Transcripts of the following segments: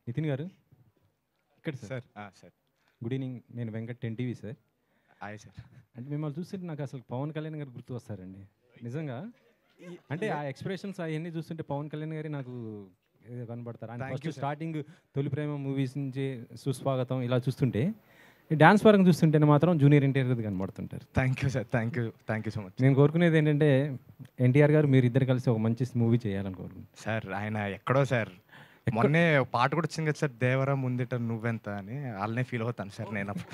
నితిన్ గారు ఇక్కడ sir sir sir good evening నేను Venkat ten TV sir hi sir అంటే మిమ్మల్ని చూస్తుంటే నాకు అసలు పవన్ కళ్యాణ్ గారు గుర్తు వస్తారండి నిజంగా అంటే ఆ ఎక్స్ప్రెషన్స్ అవన్నీ చూస్తుంటే పవన్ కళ్యాణ్ గారి నాకు ఏదో కనబడతారు ఆయన Thank first you, sir. Starting Tholi Prema movies నుంచి సుస్వాగతం ఇలా చూస్తుంటే డాన్స్ పరంగా చూస్తుంటేనే మాత్రం జూనియర్ ఎన్టీఆర్ కనబడుతుంటారు thank you sir thank you thank you so much నేను కోరుకునేది ఏంటంటే ఎన్టీఆర్ గారు మీరు ఇద్దరు కలిసి ఒక మంచి మూవీ చేయాలని కోరుకుంటున్నాను సార్ ఆయన ఎక్కడో సార్ మొన్నే ఒక పాట కూడా వచ్చింది కదా సార్ దేవరా ముందిట నువ్వెంత అని వాళ్ళనే ఫీల్ అవుతాను సార్ నేను అప్పుడు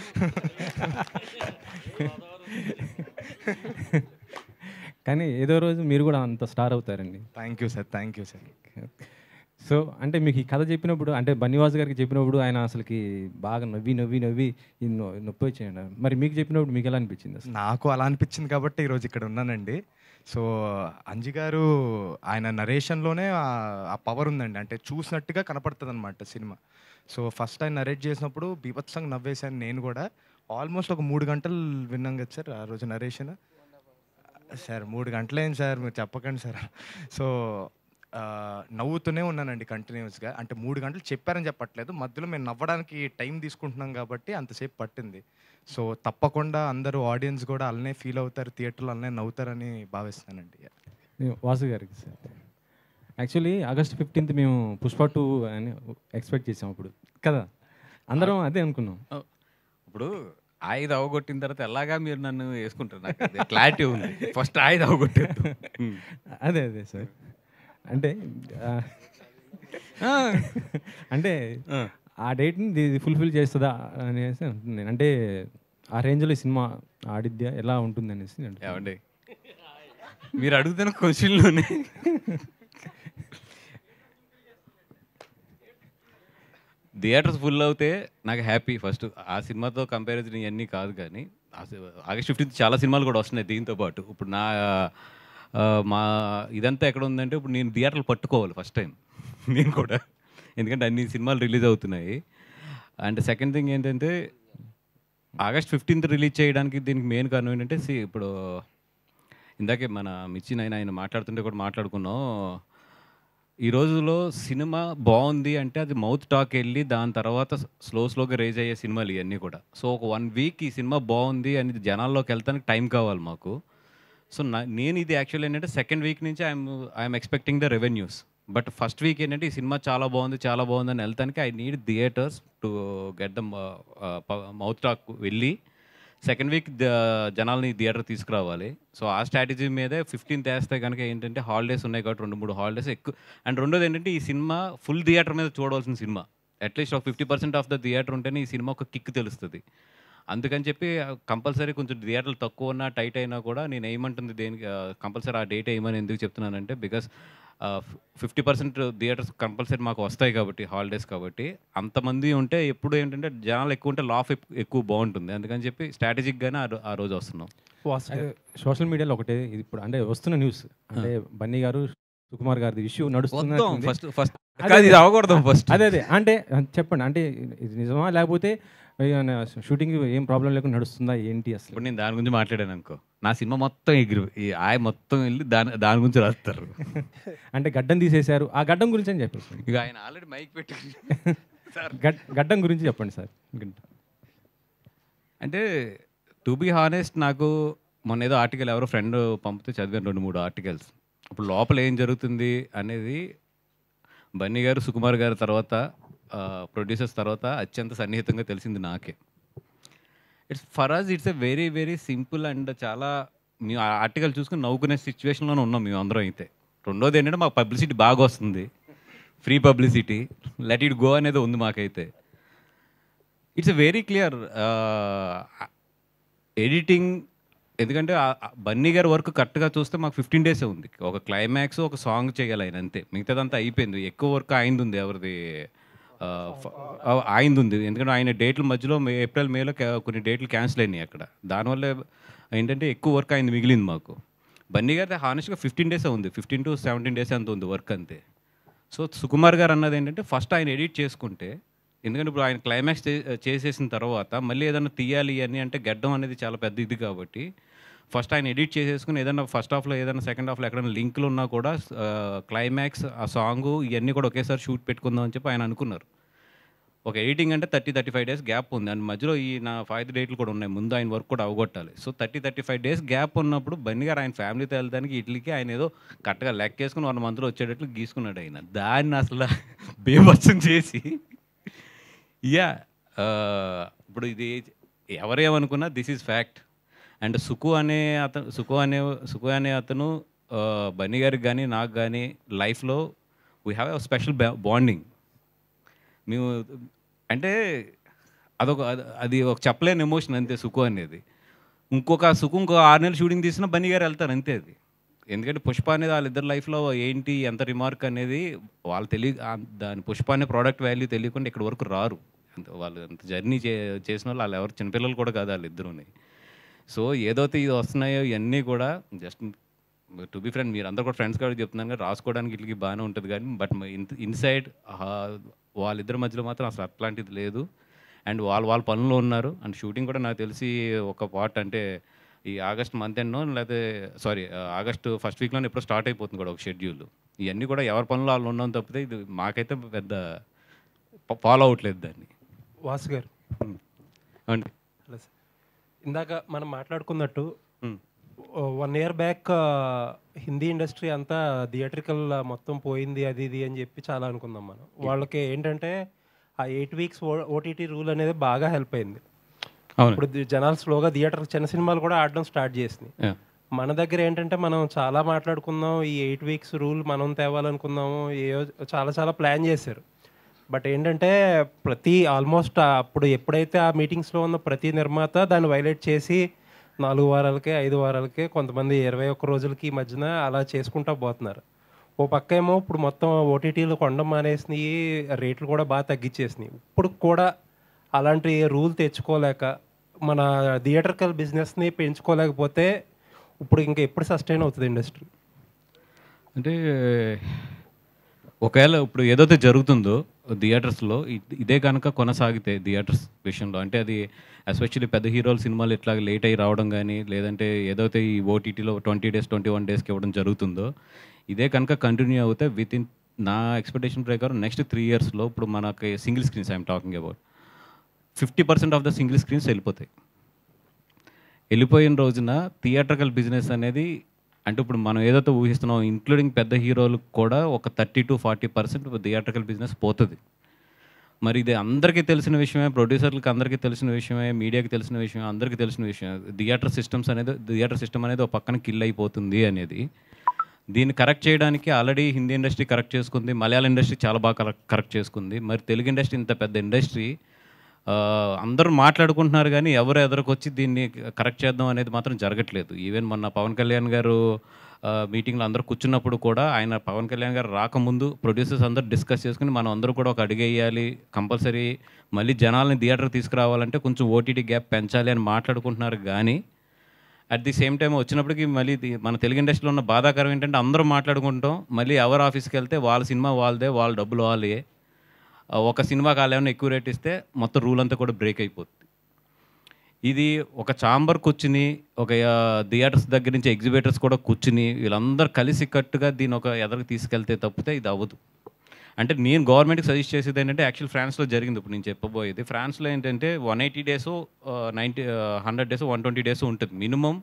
కానీ ఏదో రోజు మీరు కూడా అంత స్టార్ అవుతారండి thank you sir thank you sir so అంటే మీకు ఈ కథ చెప్పినప్పుడు అంటే బన్నివాస్ గారికి చెప్పినప్పుడు ఆయన అసలుకి బాగా నవ్వి నవ్వి నవ్వి ఈ నొ- నొప్పి వచ్చాయండి మరి మీకు చెప్పినప్పుడు మీకు ఎలా అనిపించింది అసలు నాకు అలా అనిపించింది కాబట్టి ఈరోజు ఇక్కడ ఉన్నానండి సో అంజి గారు ఆయన నరేషన్లోనే ఆ పవర్ ఉందండి అంటే చూసినట్టుగా కనపడుతుంది అనమాట సినిమా సో ఫస్ట్ ఆయన నరేట్ చేసినప్పుడు బీభత్సంగా నవ్వేశాను నేను కూడా ఆల్మోస్ట్ ఒక మూడు గంటలు విన్నాం కదా సార్ ఆ రోజు నరేషన్ సార్ మూడు గంటలేం సార్ మీరు చెప్పకండి సార్ సో ఆ, నవ్వుతూనే ఉన్నానండి కంటిన్యూస్గా అంటే మూడు గంటలు చెప్పారని చెప్పట్లేదు మధ్యలో మేము నవ్వడానికి టైం తీసుకుంటున్నాం కాబట్టి అంతసేపు పట్టింది సో తప్పకుండా అందరూ ఆడియన్స్ కూడా అలానే ఫీల్ అవుతారు థియేటర్లో అలానే నవ్వుతారని భావిస్తానండి వాసు గారికి సార్ యాక్చువల్లీ ఆగస్ట్ ఫిఫ్టీన్త్ మేము పుష్ప టూ అని ఎక్స్పెక్ట్ చేసాం అప్పుడు కదా అందరం అదే అనుకున్నాం ఇప్పుడు ఆయుధ అవగొట్టిన తర్వాత ఎలాగా మీరు నన్ను వేసుకుంటారు నాకు క్లారిటీ ఉంది ఫస్ట్ ఆయుధ అవగొట్టారు అదే అదే సార్ అంటే ఆ, అంటే ఆ డేట్ని ఇది ఫుల్ఫిల్ చేస్తుందా అనేసి అంటున్నాను నేను అంటే ఆ రేంజ్లో ఈ సినిమా ఆడిద్యా ఎలా ఉంటుంది అనేసి నేను అంటున్నాను. ఏమండి మీరు అడుగుతున్న క్వశ్చన్లోనే థియేటర్స్ ఫుల్ అవుతే నాకు హ్యాపీ ఫస్ట్ ఆ సినిమాతో కంపారిజన్ ఇవన్నీ కాదు కానీ ఆగస్ట్ ఫిఫ్టీన్త్ చాలా సినిమాలు కూడా వస్తున్నాయి దీంతో పాటు ఇప్పుడు నా ఆ, మా ఇదంతా ఎక్కడ ఉందంటే ఇప్పుడు నేను థియేటర్లు పట్టుకోవాలి ఫస్ట్ టైం నేను కూడా ఎందుకంటే అన్ని సినిమాలు రిలీజ్ అవుతున్నాయి అండ్ సెకండ్ థింగ్ ఏంటంటే ఆగస్ట్ ఫిఫ్టీన్త్ రిలీజ్ చేయడానికి దీనికి మెయిన్ కారణం ఏంటంటే see, ఇప్పుడు ఇందాకే మన మిచ్చిన ఆయన ఆయన మాట్లాడుతుంటే కూడా మాట్లాడుకున్నాం ఈ రోజులో సినిమా బాగుంది అంటే అది మౌత్ టాక్ వెళ్ళి దాని తర్వాత స్లో స్లోగా రేజ్ అయ్యే సినిమాలు ఇవన్నీ కూడా సో ఒక వన్ వీక్ ఈ సినిమా బాగుంది అని జనాల్లోకి వెళ్తానికి టైం కావాలి మాకు సో నా నేను ఇది యాక్చువల్ ఏంటంటే సెకండ్ వీక్ నుంచి I'm I'm expecting the revenues but first week ఏంటంటే ఈ సినిమా చాలా బాగుంది చాలా బాగుంది అని వెళ్తానికి I need theatres to get the mouth talk వెళ్ళి సెకండ్ వీక్ జనాల్ని థియేటర్ తీసుకురావాలి సో ఆ స్ట్రాటజీ మీదే ఫిఫ్టీన్త్ వేస్తే కనుక ఏంటంటే హాలిడేస్ ఉన్నాయి కాబట్టి రెండు మూడు హాలిడేస్ ఎక్కువ అండ్ రెండోది ఏంటంటే ఈ సినిమా ఫుల్ థియేటర్ మీద చూడవలసిన సినిమా అట్లీస్ట్ ఒక fifty percent of the theatre ఉంటేనే ఈ సినిమా ఒక కిక్ తెలుస్తుంది అందుకని చెప్పి కంపల్సరీ కొంచెం థియేటర్లు తక్కువ ఉన్నా టైట్ అయినా కూడా నేను ఏమంటుంది దేనికి కంపల్సరీ ఆ డేట్ వేయమని ఎందుకు చెప్తున్నానంటే because fifty percent theatres compulsory మాకు వస్తాయి కాబట్టి హాలిడేస్ కాబట్టి అంతమంది ఉంటే ఎప్పుడు ఏంటంటే జనాలు ఎక్కువ ఉంటే లాఫ్ ఎక్కువ బాగుంటుంది అందుకని చెప్పి స్ట్రాటజిక్గానే ఆ రో- ఆ రోజు వస్తున్నాం సోషల్ మీడియాలో ఒకటే ఇది ఇప్పుడు అంటే వస్తున్న న్యూస్ అంటే బన్నీ గారు సుకుమార్ గారిది ఇష్యూ నడుస్తుంది ఫస్ట్ ఫస్ట్ అదే, కాదు ఇది అదే. అవకూడదు ఫస్ట్ అదే అదే అంటే చెప్పండి అంటే ఇది నిజమా లేకపోతే షూటింగ్ ఏం ప్రాబ్లం లేకుండా నడుస్తుందా ఏంటి అసలు ఇప్పుడు నేను దాని గురించి మాట్లాడాను అనుకో నా సినిమా మొత్తం ఎగిరి ఈ ఆయ మొత్తం వెళ్ళి దాని దాని గురించి రాస్తారు అంటే గడ్డం తీసేశారు ఆ గడ్డం గురించి అని చెప్పేసి ఇక ఆయన ఆల్రెడీ మైక్ పెట్టి గడ్ గడ్డం గురించి చెప్పండి సార్ అంటే టు బీ హానెస్ట్ నాకు మొన్న ఏదో ఆర్టికల్ ఎవరో ఫ్రెండ్ పంపితే చదివాను రెండు మూడు ఆర్టికల్స్ ఇప్పుడు లోపల ఏం జరుగుతుంది అనేది బన్నీ గారు సుకుమార్ గారి తర్వాత ప్రొడ్యూసర్స్ తర్వాత అత్యంత సన్నిహితంగా తెలిసింది నాకే it's for us it's a very very simple and చాలా మేము ఆ ఆర్టికల్ చూసుకుని నవ్వుకునే సిచ్యువేషన్లోనే ఉన్నాం మేము అందరం అయితే రెండోది ఏంటంటే మాకు పబ్లిసిటీ బాగా వస్తుంది free publicity let it go అనేది ఉంది మాకైతే ఇట్స్ వెరీ క్లియర్ ఎడిటింగ్ ఎందుకంటే ఆ- ఆ బన్నీ గారి వర్క్ కరెక్ట్గా చూస్తే మాకు ఫిఫ్టీన్ డేసే ఉంది ఒక క్లైమాక్స్ ఒక సాంగ్ చేయాలి ఆయన అంతే మిగతాదంతా అయిపోయింది ఎక్కువ వర్క్ ఆయనది ఉంది ఎవరిది ఆ, ఫ- ఆ, ఆయనది ఉంది ఎందుకంటే ఆయన డేట్ల మధ్యలో మే ఏప్రిల్ మేలో కా- కొన్ని డేట్లు క్యాన్సిల్ అయినాయి అక్కడ దానివల్ల ఏంటంటే ఎక్కువ వర్క్ ఆయన మిగిలింది మాకు బన్నీ గారి హానెస్ట్గా ఫిఫ్టీన్ డేసే ఉంది ఫిఫ్టీన్ టు సెవెంటీన్ డేస్ అంత ఉంది వర్క్ అంతే సో సుకుమార్ గారు అన్నది ఏంటంటే ఫస్ట్ ఆయన ఎడిట్ చేసుకుంటే ఎందుకంటే ఇప్పుడు ఆయన క్లైమాక్స్ చేసేసిన తర్వాత మళ్ళీ ఏదైనా తీయాలి అని అంటే గడ్డం అనేది చాలా పెద్ద ఇది కాబట్టి ఫస్ట్ ఆయన ఎడిట్ చేసేసుకుని ఏదైనా ఫస్ట్ హాఫ్లో ఏదైనా సెకండ్ హాఫ్లో ఎక్కడైనా లింక్లు ఉన్నా కూడా క్లైమాక్స్ ఆ సాంగ్ ఇవన్నీ కూడా ఒకేసారి షూట్ పెట్టుకుందాం అని చెప్పి ఆయన అనుకున్నారు ఒక ఎడిటింగ్ అంటే thirty thirty five days gap ఉంది అండ్ మధ్యలో ఈ నా ఫైవ్ డేట్లు కూడా ఉన్నాయి ముందు ఆయన వర్క్ కూడా అవగొట్టాలి so thirty thirty five days gap ఉన్నప్పుడు బన్నీ గారు ఆయన ఫ్యామిలీతో వెళ్ళడానికి ఇట్లీకి ఆయన ఏదో కరెక్ట్గా లెక్కేసుకుని వన్ మంత్లో వచ్చేటట్లు గీసుకున్నాడు ఆయన దాన్ని అసలు బేభత్సం చేసి యా ఇప్పుడు ఇది ఎవరేమనుకున్నా this is fact and Sukku అనే అతను సుకు అనే సుకు అనే అతను ఆ, బన్నీ గారికి కానీ నాకు కానీ లైఫ్లో we have a special bonding మేము అంటే అదొక అది- అది ఒక చెప్పలేని ఎమోషన్ అంతే సుఖు అనేది ఇంకొక సుఖం ఇంకో ఆరు నెలలు షూటింగ్ తీసినా బన్నీ గారు వెళ్తారు అంతే అది ఎందుకంటే పుష్ప అనేది వాళ్ళిద్దరి లైఫ్లో ఏంటి ఎంత రిమార్క్ అనేది వాళ్ళు తెలియ ఆ- దాని పుష్ప అనే ప్రోడక్ట్ వాల్యూ తెలియకుండా ఇక్కడ వరకు రారు అంత వాళ్ళు అంత జర్నీ చే చేసిన వాళ్ళు వాళ్ళు ఎవరు చిన్నపిల్లలు కూడా కాదు వాళ్ళిద్దరుని సో ఏదైతే ఇది వస్తున్నాయో ఇవన్నీ కూడా జస్ట్ టు బి ఫ్రెండ్ మీరు అందరు కూడా ఫ్రెండ్స్ కాబట్టి చెప్తున్నాను కానీ రాసుకోవడానికి ఇట్లకి బాగానే ఉంటుంది కానీ బట్ ఇన్సైడ్ వాళ్ళిద్దరి మధ్యలో మాత్రం అసలు అట్లాంటిది లేదు అండ్ వాళ్ళు వాళ్ళ పనుల్లో ఉన్నారు అండ్ షూటింగ్ కూడా నాకు తెలిసి ఒక పార్ట్ అంటే ఈ ఆగస్ట్ మంత్ ఎండ్నో లేకపోతే సారీ ఆగస్ట్ ఫస్ట్ వీక్లోనే ఎప్పుడో స్టార్ట్ అయిపోతుంది కూడా ఒక షెడ్యూల్ ఇవన్నీ కూడా ఎవరి పనులు వాళ్ళు ఉన్నాం తప్పితే ఇది మాకైతే పెద్ద ఫాలో అవ్వట్లేదు దాన్ని వాసు గారు అండి హలో సార్ ఇందాక మనం మాట్లాడుకున్నట్టు Hmm. One year back Hindi industry అంతా థియేట్రికల్ మొత్తం పోయింది అది ఇది అని చెప్పి చాలా అనుకుందాం మనం వాళ్ళకి ఏంటంటే ఆ ఎయిట్ వీక్స్ ఓటీటీ రూల్ అనేది బాగా హెల్ప్ అయింది అవును ఇప్పుడు ది- జనాలు స్లోగా థియేటర్ చిన్న సినిమాలు కూడా ఆడడం స్టార్ట్ చేసినాయి Yeah. మన దగ్గర ఏంటంటే మనం చాలా మాట్లాడుకుందాం ఈ ఎయిట్ వీక్స్ రూల్ మనం తేవాలనుకుందాము ఏయో చాలా చాలా ప్లాన్ చేశారు బట్ ఏంటంటే ప్రతి ఆల్మోస్ట్ అప్పుడు ఎప్పుడైతే ఆ మీటింగ్స్లో ఉన్న ప్రతి నిర్మాత దాన్ని వైలేట్ చేసి నాలుగు వారాలకే ఐదు వారాలకే కొంతమంది ఇరవై ఒక్క రోజులకి ఈ మధ్యన అలా చేసుకుంటా పోతున్నారు ఓ పక్క ఏమో ఇప్పుడు మొత్తం ఓటీటీలు కొండం మానేసినాయి రేట్లు కూడా బాగా తగ్గించేసినాయి ఇప్పుడు కూడా అలాంటి రూల్ తెచ్చుకోలేక మన థియేటర్కల్ బిజినెస్ని పెంచుకోలేకపోతే ఇప్పుడు ఇంకా ఎప్పుడు సస్టైన్ అవుతుంది ఇండస్ట్రీ అంటే ఒకవేళ ఇప్పుడు ఏదైతే జరుగుతుందో థియేటర్స్లో ఇ- ఇదే కనుక కొనసాగితే థియేటర్స్ విషయంలో అంటే అది ఎస్పెషల్లీ పెద్ద హీరోల సినిమాలు ఇట్లా లేట్ అయ్యి రావడం కానీ లేదంటే ఏదైతే ఈ ఓటీటీలో ట్వంటీ డేస్ ట్వంటీ వన్ డేస్కి ఇవ్వడం జరుగుతుందో ఇదే కనుక కంటిన్యూ అవుతే విత్ ఇన్ నా ఎక్స్పెక్టేషన్ ప్రకారం నెక్స్ట్ త్రీ ఇయర్స్లో ఇప్పుడు మనకి single screens I'm talking about fifty percent of the single screens వెళ్ళిపోతాయి వెళ్ళిపోయిన రోజున థియేట్రికల్ బిజినెస్ అనేది అంటే ఇప్పుడు మనం ఏదైతే ఊహిస్తున్నాం ఇంక్లూడింగ్ పెద్ద హీరోలకు కూడా ఒక thirty to forty percent theatrical business పోతుంది మరి ఇది అందరికీ తెలిసిన విషయమే ప్రొడ్యూసర్లకు అందరికీ తెలిసిన విషయమే మీడియాకి తెలిసిన విషయమే అందరికీ తెలిసిన విషయం థియేటర్ సిస్టమ్స్ అనేది థియేటర్ సిస్టమ్ అనేది ఒక పక్కన కిల్ అయిపోతుంది అనేది దీన్ని కరెక్ట్ చేయడానికి ఆల్రెడీ హిందీ ఇండస్ట్రీ కరెక్ట్ చేసుకుంది మలయాళ ఇండస్ట్రీ చాలా బాగా కరెక్ట్ కరెక్ట్ చేసుకుంది మరి తెలుగు ఇండస్ట్రీ ఇంత పెద్ద ఇండస్ట్రీ ఆ, అందరూ మాట్లాడుకుంటున్నారు కానీ ఎవరు ఎదురుకొచ్చి దీన్ని కరెక్ట్ చేద్దాం అనేది మాత్రం జరగట్లేదు ఈవెన్ మొన్న పవన్ కళ్యాణ్ గారు మీటింగ్లో అందరూ కూర్చున్నప్పుడు కూడా ఆయన పవన్ కళ్యాణ్ గారు రాకముందు ప్రొడ్యూసర్స్ అందరూ డిస్కస్ చేసుకుని మనం అందరూ కూడా ఒక అడుగు వేయాలి కంపల్సరీ మళ్ళీ జనాల్ని థియేటర్కి తీసుకురావాలంటే కొంచెం ఓటీటీ గ్యాప్ పెంచాలి అని మాట్లాడుకుంటున్నారు కానీ అట్ ది సేమ్ టైం వచ్చినప్పటికి మళ్ళీ ఇది మన తెలుగు ఇండస్ట్రీలో ఉన్న బాధాకరం ఏంటంటే అందరూ మాట్లాడుకుంటాం మళ్ళీ ఎవరు ఆఫీస్కి వెళ్తే వాళ్ళ సినిమా వాళ్ళదే వాళ్ళ డబ్బులు వాళ్ళే ఆ, ఒక సినిమాకి వాళ్ళు ఏమైనా ఎక్కువ రేట్ ఇస్తే మొత్తం రూల్ అంతా కూడా బ్రేక్ అయిపోతుంది ఇది ఒక చాంబర్ కూర్చుని ఒక థియేటర్స్ దగ్గర నుంచి ఎగ్జిబిటర్స్ కూడా కూర్చుని వీళ్ళందరూ కలిసి కట్టుగా దీన్ని ఒక ఎదరికి తీసుకెళ్తే తప్పితే ఇది అవ్వదు అంటే నేను గవర్నమెంట్కి సజెస్ట్ చేసేది ఏంటంటే యాక్చువల్ ఫ్రాన్స్లో జరిగింది ఇప్పుడు నేను చెప్పబోయేది ఫ్రాన్స్లో ఏంటంటే one eighty days ninety hundred days one twenty days ఉంటుంది మినిమం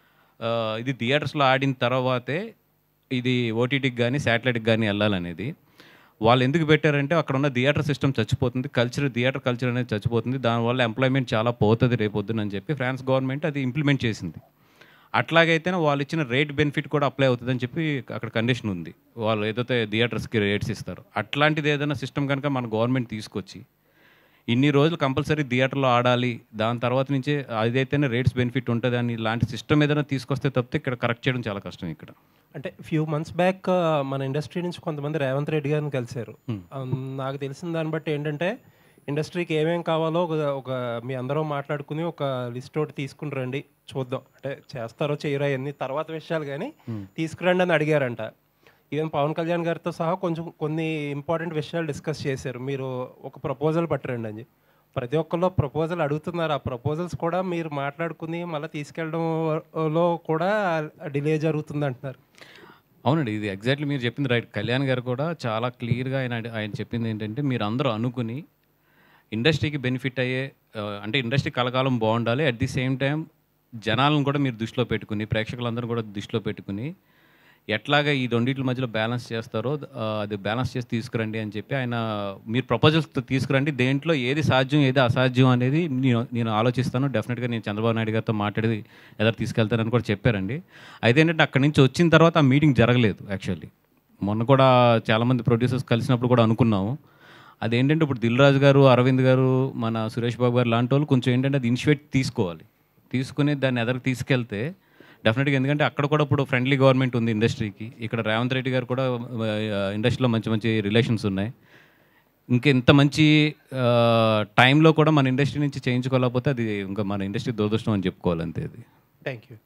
ఇది థియేటర్స్లో ఆడిన తర్వాతే ఇది ఓటీటీకి కానీ శాటిలైట్కి కానీ వెళ్ళాలనేది వాళ్ళు ఎందుకు పెట్టారంటే అక్కడ ఉన్న థియేటర్ సిస్టమ్ చచ్చిపోతుంది కల్చర్ థియేటర్ కల్చర్ అనేది చచ్చిపోతుంది దానివల్ల ఎంప్లాయ్మెంట్ చాలా పోతుంది రేపొద్దున అని చెప్పి ఫ్రాన్స్ గవర్నమెంట్ అది ఇంప్లిమెంట్ చేసింది అట్లాగైతేనే వాళ్ళు ఇచ్చిన రేట్ బెనిఫిట్ కూడా అప్లై అవుతుందని చెప్పి అక్కడ కండిషన్ ఉంది వాళ్ళు ఏదైతే థియేటర్స్కి రేట్స్ ఇస్తారు అట్లాంటిది ఏదైనా సిస్టమ్ కనుక మన గవర్నమెంట్ తీసుకొచ్చి ఇన్ని రోజులు కంపల్సరీ థియేటర్లో ఆడాలి దాని తర్వాత నుంచే అదైతేనే రేట్స్ బెనిఫిట్ ఉంటుంది అని ఇలాంటి సిస్టమ్ ఏదైనా తీసుకొస్తే తప్పితే ఇక్కడ కరెక్ట్ చేయడం చాలా కష్టం ఇక్కడ అంటే ఫ్యూ మంత్స్ బ్యాక్ మన ఇండస్ట్రీ నుంచి కొంతమంది రేవంత్ రెడ్డి గారిని కలిశారు Um, నాకు తెలిసిన దాన్ని బట్టి ఏంటంటే ఇండస్ట్రీకి ఏమేం కావాలో ఒక ఒక మీ అందరూ మాట్లాడుకుని ఒక లిస్ట్ ఒకటి తీసుకుని రండి చూద్దాం అంటే చేస్తారో చేయరో అన్ని తర్వాత విషయాలు కానీ తీసుకురండి అని అడిగారంట ఈవెన్ పవన్ కళ్యాణ్ గారితో సహా కొంచెం కొన్ని ఇంపార్టెంట్ విషయాలు డిస్కస్ చేశారు మీరు ఒక ప్రపోజల్ పట్టరండి అని ప్రతి ఒక్కళ్ళు ప్రపోజల్ అడుగుతున్నారు ఆ ప్రపోజల్స్ కూడా మీరు మాట్లాడుకుని మళ్ళీ తీసుకెళ్ళడంలో కూడా డిలే జరుగుతుంది అంటున్నారు అవునండి ఇది ఎగ్జాక్ట్లీ మీరు చెప్పింది రైట్ కళ్యాణ్ గారు కూడా చాలా క్లియర్గా ఆయన ఆయన చెప్పింది ఏంటంటే మీరు అందరూ అనుకుని ఇండస్ట్రీకి బెనిఫిట్ అయ్యే ఆ, అంటే ఇండస్ట్రీ కలకాలం బాగుండాలి అట్ ది సేమ్ టైం జనాలను కూడా మీరు దృష్టిలో పెట్టుకుని ప్రేక్షకులందరూ కూడా దృష్టిలో పెట్టుకుని ఎట్లాగా ఈ రెండింటి మధ్యలో బ్యాలెన్స్ చేస్తారో ఆ, అది బ్యాలెన్స్ చేసి తీసుకురండి అని చెప్పి ఆయన మీరు ప్రపోజల్స్ తీసుకురండి దేంట్లో ఏది సాధ్యం ఏది అసాధ్యం అనేది నేను నేను ఆలోచిస్తాను డెఫినెట్గా నేను చంద్రబాబు నాయుడు గారితో మాట్లాడి ఎదురు తీసుకెళ్తానని కూడా చెప్పారండి అయితే ఏంటంటే అక్కడి నుంచి వచ్చిన తర్వాత ఆ మీటింగ్ జరగలేదు యాక్చువల్లీ మొన్న కూడా చాలామంది ప్రొడ్యూసర్స్ కలిసినప్పుడు కూడా అనుకున్నాము అదేంటంటే ఇప్పుడు దిల్ రాజు గారు అరవింద్ గారు మన సురేష్ బాబు గారు లాంటి వాళ్ళు కొంచెం ఏంటంటే అది ఇనిషియేట్ తీసుకోవాలి తీసుకుని దాన్ని ఎదరికి తీసుకెళ్తే డెఫినెట్గా ఎందుకంటే అక్కడ కూడా ఇప్పుడు ఫ్రెండ్లీ గవర్నమెంట్ ఉంది ఇండస్ట్రీకి ఇక్కడ రేవంత్ రెడ్డి గారు కూడా ఇండస్ట్రీలో మంచి మంచి రిలేషన్స్ ఉన్నాయి ఇంకా ఇంత మంచి టైంలో కూడా మన ఇండస్ట్రీ నుంచి చేయించుకోలేకపోతే అది ఇంకా మన ఇండస్ట్రీ దురదృష్టం అని చెప్పుకోవాలి అంతే అది థ్యాంక్ యూ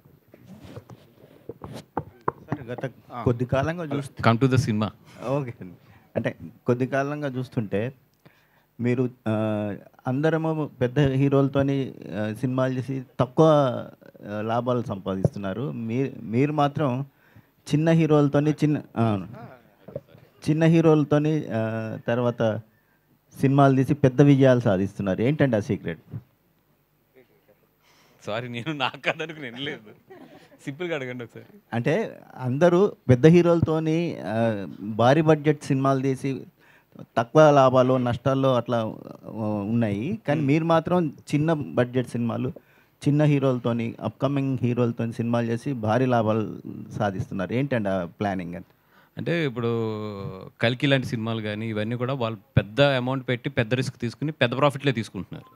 సార్ గత కొద్ది కాలంగా చూస్తే come to the cinema okay అండి. అంటే కొద్ది కాలంగా చూస్తుంటే మీరు ఆ, అందరము పెద్ద హీరోలతోని ఆ, సినిమాలు చేసి తక్కువ ఆ, లాభాలు సంపాదిస్తున్నారు మీరు మీరు మాత్రం చిన్న హీరోలతోని చిన్న అవును. చిన్న హీరోలతోని ఆ, తర్వాత సినిమాలు తీసి పెద్ద విజయాలు సాధిస్తున్నారు ఏంటండి ఆ సీక్రెట్ సారీ నేను నాకు కాదనుకు నేను లేదు సింపుల్గా అడగండి ఒకసారి అంటే అందరూ పెద్ద హీరోలతోని ఆ, భారీ బడ్జెట్ సినిమాలు తీసి తక్కువ లాభాలు నష్టాల్లో అట్లా ఆ, ఉన్నాయి కానీ మీరు మాత్రం చిన్న బడ్జెట్ సినిమాలు చిన్న హీరోలతోని అప్కమింగ్ హీరోలతో సినిమాలు చేసి భారీ లాభాలు సాధిస్తున్నారు ఏంటండి ఆ ప్లానింగ్ అని అంటే ఇప్పుడు కల్కి లాంటి సినిమాలు కానీ ఇవన్నీ కూడా వాళ్ళు పెద్ద అమౌంట్ పెట్టి పెద్ద రిస్క్ తీసుకుని పెద్ద ప్రాఫిట్లే తీసుకుంటున్నారు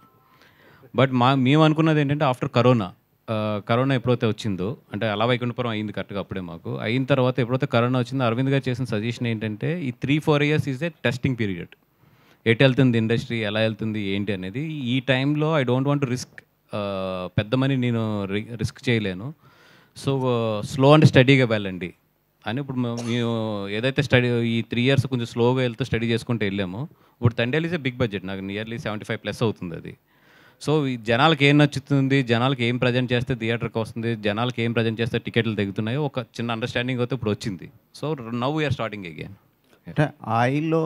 బట్ మా మేము అనుకున్నది ఏంటంటే ఆఫ్టర్ కరోనా ఆ, కరోనా ఎప్పుడైతే వచ్చిందో అంటే అలా వైకుంఠపురం అయింది కరెక్ట్గా అప్పుడే మాకు అయిన తర్వాత ఎప్పుడైతే కరోనా వచ్చిందో అరవింద్ గారు చేసిన సజెషన్ ఏంటంటే ఈ three four years is a testing period ఎటు వెళ్తుంది ఇండస్ట్రీ ఎలా వెళ్తుంది ఏంటి అనేది ఈ టైంలో ఐ డోంట్ వాంట్ రిస్క్ పెద్ద మనీ నేను రిస్క్ చేయలేను సో స్లో అండ్ స్టడీగా వెళ్ళండి అని ఇప్పుడు మేము మేము ఏదైతే స్టడీ ఈ త్రీ ఇయర్స్ కొంచెం స్లోగా వెళ్తూ స్టడీ చేసుకుంటూ వెళ్ళాము ఇప్పుడు తండేల్ ఈజ్ బిగ్ బడ్జెట్ నాకు నియర్లీ సెవెంటీ ఫైవ్ ప్లస్ అవుతుంది అది సో ఈ జనాలకి ఏం నచ్చుతుంది జనాలకి ఏం ప్రజెంట్ చేస్తే థియేటర్కి వస్తుంది జనాలకి ఏం ప్రజెంట్ చేస్తే టికెట్లు తగ్గుతున్నాయో ఒక చిన్న అండర్స్టాండింగ్ అయితే ఇప్పుడు వచ్చింది so now we are starting again అంటే ఆయిల్లో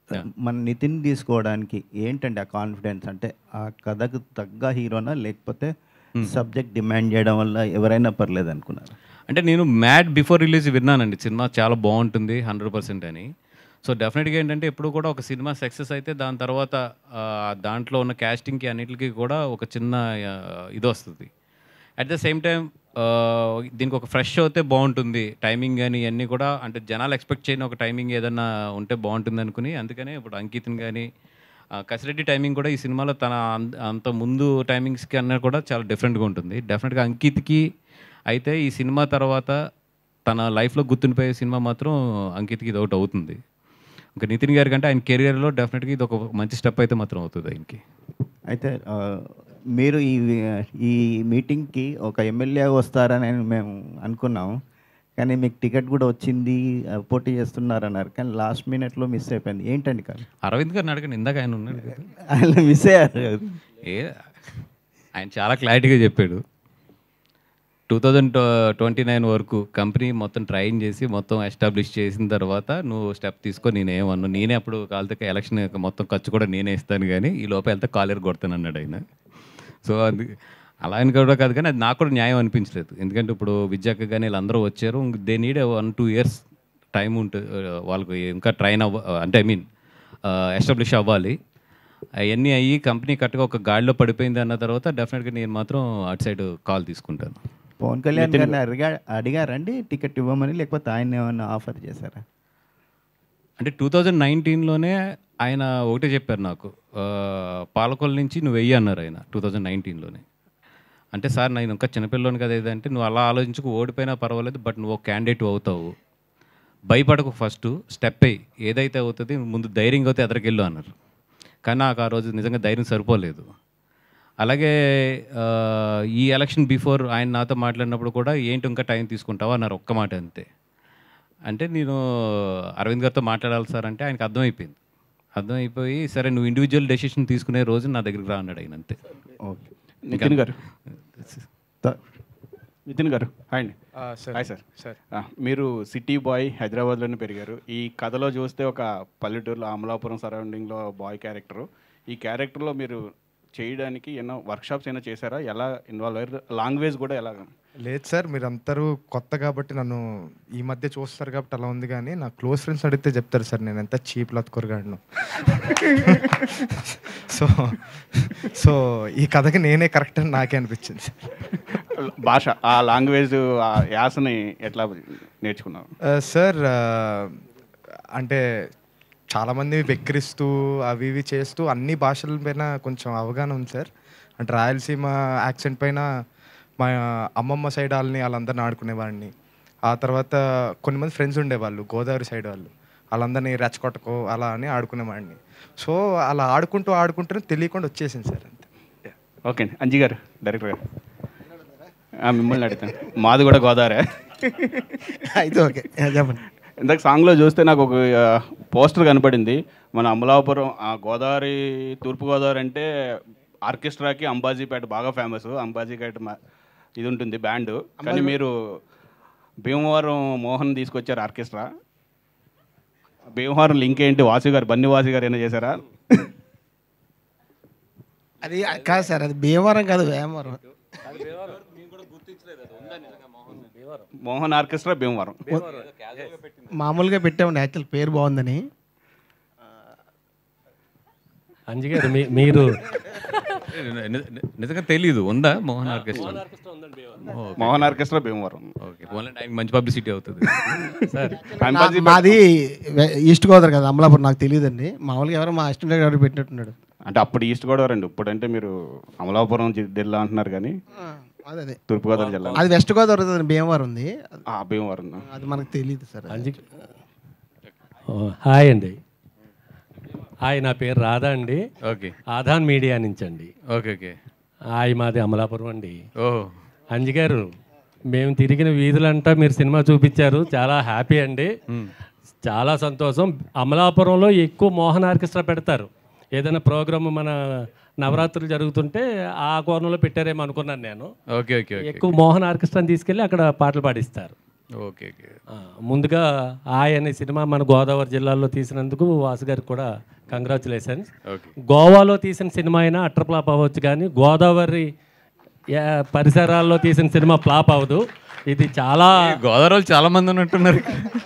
మన నితిన్ తీసుకోవడానికి ఏంటండి ఆ కాన్ఫిడెన్స్ అంటే ఆ కథకు తగ్గ హీరోనా లేకపోతే సబ్జెక్ట్ డిమాండ్ చేయడం వల్ల ఎవరైనా పర్లేదు అనుకున్నారు అంటే నేను మ్యాడ్ బిఫోర్ రిలీజ్ విన్నానండి సినిమా చాలా బాగుంటుంది హండ్రెడ్ పర్సెంట్ అని సో డెఫినెట్గా ఏంటంటే ఎప్పుడు కూడా ఒక సినిమా సక్సెస్ అయితే దాని తర్వాత ఆ, దాంట్లో ఉన్న క్యాస్టింగ్కి అన్నిటికీ కూడా ఒక చిన్న ఆ, ఇది వస్తుంది అట్ ద సేమ్ టైం దీనికి ఒక ఫ్రెష్ అయితే బాగుంటుంది టైమింగ్ కానీ ఇవన్నీ కూడా అంటే జనాలు ఎక్స్పెక్ట్ చేయని ఒక టైమింగ్ ఏదన్నా ఉంటే బాగుంటుంది అనుకుని అందుకనే ఇప్పుడు అంకిత్ని కానీ కసిరెడ్డి టైమింగ్ కూడా ఈ సినిమాలో తన అం- అంత ముందు టైమింగ్స్కి అన్న కూడా చాలా డిఫరెంట్గా ఉంటుంది డెఫినెట్గా అంకిత్కి అయితే ఈ సినిమా తర్వాత తన లైఫ్లో గుర్తుండిపోయే సినిమా మాత్రం అంకిత్కి ఇది ఒకటి అవుతుంది ఇంకా నితిన్ గారి కంటే ఆయన కెరియర్లో డెఫినెట్గా ఇది ఒక మంచి స్టెప్ అయితే మాత్రం అవుతుంది ఆయనకి అయితే ఆ, మీరు ఈ ఈ మీటింగ్కి ఒక ఎమ్మెల్యే వస్తారని మేము అనుకున్నాము కానీ మీకు టికెట్ కూడా వచ్చింది ఆ, పోటీ చేస్తున్నారన్నారు కానీ లాస్ట్ మినిట్లో మిస్ అయిపోయింది ఏంటండి కానీ అరవింద్ గారిని అడగండి ఇందాక ఆయన ఉన్నాడు కదా ఆయన మిస్ అయ్యారు కదా. ఏ ఆయన చాలా క్లారిటీగా చెప్పాడు టూ థౌజండ్ ట్వంటీ నైన్ వరకు కంపెనీ మొత్తం ట్రైన్ చేసి మొత్తం ఎస్టాబ్లిష్ చేసిన తర్వాత నువ్వు స్టెప్ తీసుకో నేనేమన్నా నేనే అప్పుడు కాలితే ఎలక్షన్ యొక్క మొత్తం ఖర్చు కూడా నేనే ఇస్తాను కానీ ఈ లోపల వెళ్తే కాలేరు కొడతాను అన్నాడు ఆయన సో అది అలా అని కూడా కాదు కానీ అది నాకు కూడా న్యాయం అనిపించలేదు ఎందుకంటే ఇప్పుడు విద్యాక కానీ వీళ్ళందరూ వచ్చారు they need one two years time ఉంటుంది వాళ్ళకి ఇంకా ట్రైన్ అవ్వ అంటే ఐ మీన్ ఎస్టాబ్లిష్ అవ్వాలి అవన్నీ అయ్యి కంపెనీ కరెక్ట్గా ఒక గాడిలో పడిపోయింది అన్న తర్వాత డెఫినెట్గా నేను మాత్రం అటు సైడ్ కాల్ తీసుకుంటాను పవన్ కళ్యాణ్ గారిని అడిగా అడిగారండి టికెట్ ఇవ్వమని లేకపోతే ఆయన ఏమైనా ఆఫర్ చేశారా అంటే టూ థౌజండ్ నైన్టీన్లోనే ఆయన ఒకటే చెప్పారు నాకు ఆ, పాలకొల్ నుంచి నువ్వు వెయ్యి అన్నారు ఆయన టూ థౌజండ్ నైన్టీన్లోనే అంటే సార్ నేను ఇంకా చిన్నపిల్లని కదా ఏదంటే నువ్వు అలా ఆలోచించుకు ఓడిపోయినా పర్వాలేదు బట్ నువ్వు క్యాండిడేట్ అవుతావు భయపడకు ఫస్ట్ స్టెప్ అయ్యి ఏదైతే అవుతుంది ముందు ధైర్యంగా అయితే ఎదరికెళ్ళు అన్నారు కానీ నాకు ఆ రోజు నిజంగా ధైర్యం సరిపోలేదు అలాగే ఆ, ఈ ఎలక్షన్ బిఫోర్ ఆయన నాతో మాట్లాడినప్పుడు కూడా ఏంటి ఇంకా టైం తీసుకుంటావా అన్నారు ఒక్క మాట అంతే అంటే నేను అరవింద్ గారితో మాట్లాడాలి సార్ అంటే ఆయనకు అర్థమైపోయింది అర్థమైపోయి సరే నువ్వు ఇండివిజువల్ డెసిషన్ తీసుకునే రోజు నా దగ్గరికి రా అన్నాడు ఆయన అంతే ఓకే నితిన్ గారు త- నితిన్ గారు హాయ్ అండి సార్ హాయ్ సార్ సార్ ఆ, మీరు సిటీ బాయ్ హైదరాబాద్లోనే పెరిగారు ఈ కథలో చూస్తే ఒక పల్లెటూరులో అమలాపురం సరౌండింగ్లో బాయ్ క్యారెక్టరు ఈ క్యారెక్టర్లో మీరు చేయడానికి ఎన్నో వర్క్షాప్స్ అయినా చేశారా ఎలా ఇన్వాల్వ్ అయ్యారు లాంగ్వేజ్ కూడా ఎలా లేదు సార్ మీరు అందరూ కొత్త కాబట్టి నన్ను ఈ మధ్య చూస్తారు కాబట్టి అలా ఉంది కానీ నా క్లోజ్ ఫ్రెండ్స్ అడిగితే చెప్తారు సార్ నేను ఎంత చీప్ లత్కొరగాడను సో సో ఈ కథకి నేనే కరెక్ట్ అని నాకే అనిపించింది భాష ఆ లాంగ్వేజ్ ఆ యాసని ఎట్లా నేర్చుకున్నావు ఆ, సార్ ఆ, అంటే చాలామంది వెక్కిరిస్తూ అవి ఇవి చేస్తూ అన్ని భాషల పైన కొంచెం అవగాహన ఉంది సార్ అంటే రాయలసీమ యాక్సెంట్ పైన మా అమ్మమ్మ సైడ్ వాళ్ళని వాళ్ళందరిని ఆడుకునేవాడిని ఆ తర్వాత కొన్ని మంది ఫ్రెండ్స్ ఉండేవాళ్ళు గోదావరి సైడ్ వాళ్ళు వాళ్ళందరినీ రెచ్చగొట్టకో అలా అని ఆడుకునేవాడిని సో అలా ఆడుకుంటూ ఆడుకుంటూ తెలియకుండా వచ్చేసింది సార్ అంతే ఓకే అండి అంజీ గారు డైరెక్టర్ గారు ఆ, మిమ్మల్ని అడుగుతాను మాది కూడా గోదావరి అయితే ఓకే చెప్పండి ఇందాక సాంగ్లో చూస్తే నాకు ఒక పోస్టర్ కనపడింది మన అమలాపురం ఆ గోదావరి తూర్పు గోదావరి అంటే ఆర్కెస్ట్రాకి అంబాజీపేట బాగా ఫేమస్ అంబాజీపేట మా- ఇది ఉంటుంది బ్యాండ్ కానీ మీరు భీమవరం మోహన్ తీసుకొచ్చారు ఆర్కెస్ట్రా భీమవరం లింక్ ఏంటి వాసు గారు బన్ని వాసు గారు ఏమైనా చేశారా అది కాదు సార్ అది భీమవరం కాదు వేమవరం మోహన్ ఆర్కెస్ట్రా భీమవరం మామూలుగా పెట్టామండి యాక్చువల్ పేరు బాగుందని అంజి గారు మీ- మీరు ని- ని- నిజంగా తెలీదు ఉందా Mohan orchestra Mohan orchestra Bhimavaram okay పోన్లే, ఆయనకి మంచి పబ్లిసిటీ అవుతుంది సార్ నా- మాది వె- ఈస్ట్ గోదావరి కదా అమలాపురం నాకు తెలియదండి మామూలుగా ఎవరో మా అసిస్టెంట్ ఎవరు పెట్టినట్టున్నాడు అంటే అప్పుడు ఈస్ట్ గోదావరి అండి ఇప్పుడంటే మీరు అమలాపురం జి- జిల్లా అంటున్నారు కానీ ఆ, అదే అదే తూర్పుగోదావరి జిల్లా అది వెస్ట్ గోదావరి ఉంది, భీమవరం ఉంది ఆ, భీమవరం అది మనకు తెలియదు సార్ అంజి ఓ, హాయ్ అండి హాయ్ నా పేరు రాధా అండి ఓకే ఆధాన్ మీడియా నుంచి అండి ఓకే ఓకే హాయ్ మాది అమలాపురం అండి ఓ అంజి గారు మేము తిరిగిన వీధులంటా మీరు సినిమా చూపించారు చాలా హ్యాపీ అండి చాలా సంతోషం అమలాపురంలో ఎక్కువ మోహన్ ఆర్కెస్ట్రా పెడతారు ఏదైనా ప్రోగ్రామ్ మన నవరాత్రులు జరుగుతుంటే ఆ కోణంలో పెట్టారేమో అనుకున్నాను నేను ఓకే ఓకే ఓకే ఎక్కువ మోహన్ ఆర్కెస్ట్రాని తీసుకెళ్ళి అక్కడ పాటలు పాడిస్తారు ఓకే ఓకే ఆ, ముందుగా ఆయ్ అనే సినిమా మన గోదావరి జిల్లాలో తీసినందుకు వాసు గారికి కూడా కంగ్రాచులేషన్స్ ఓకే గోవాలో తీసిన సినిమా అయినా అట్టర్ ఫ్లాప్ అవ్వచ్చు కానీ గోదావరి యా- పరిసరాల్లో తీసిన సినిమా ఫ్లాప్ అవ్వదు ఇది చాలా గోదావరి వాళ్ళు చాలా మంది ఉన్నట్టున్నారు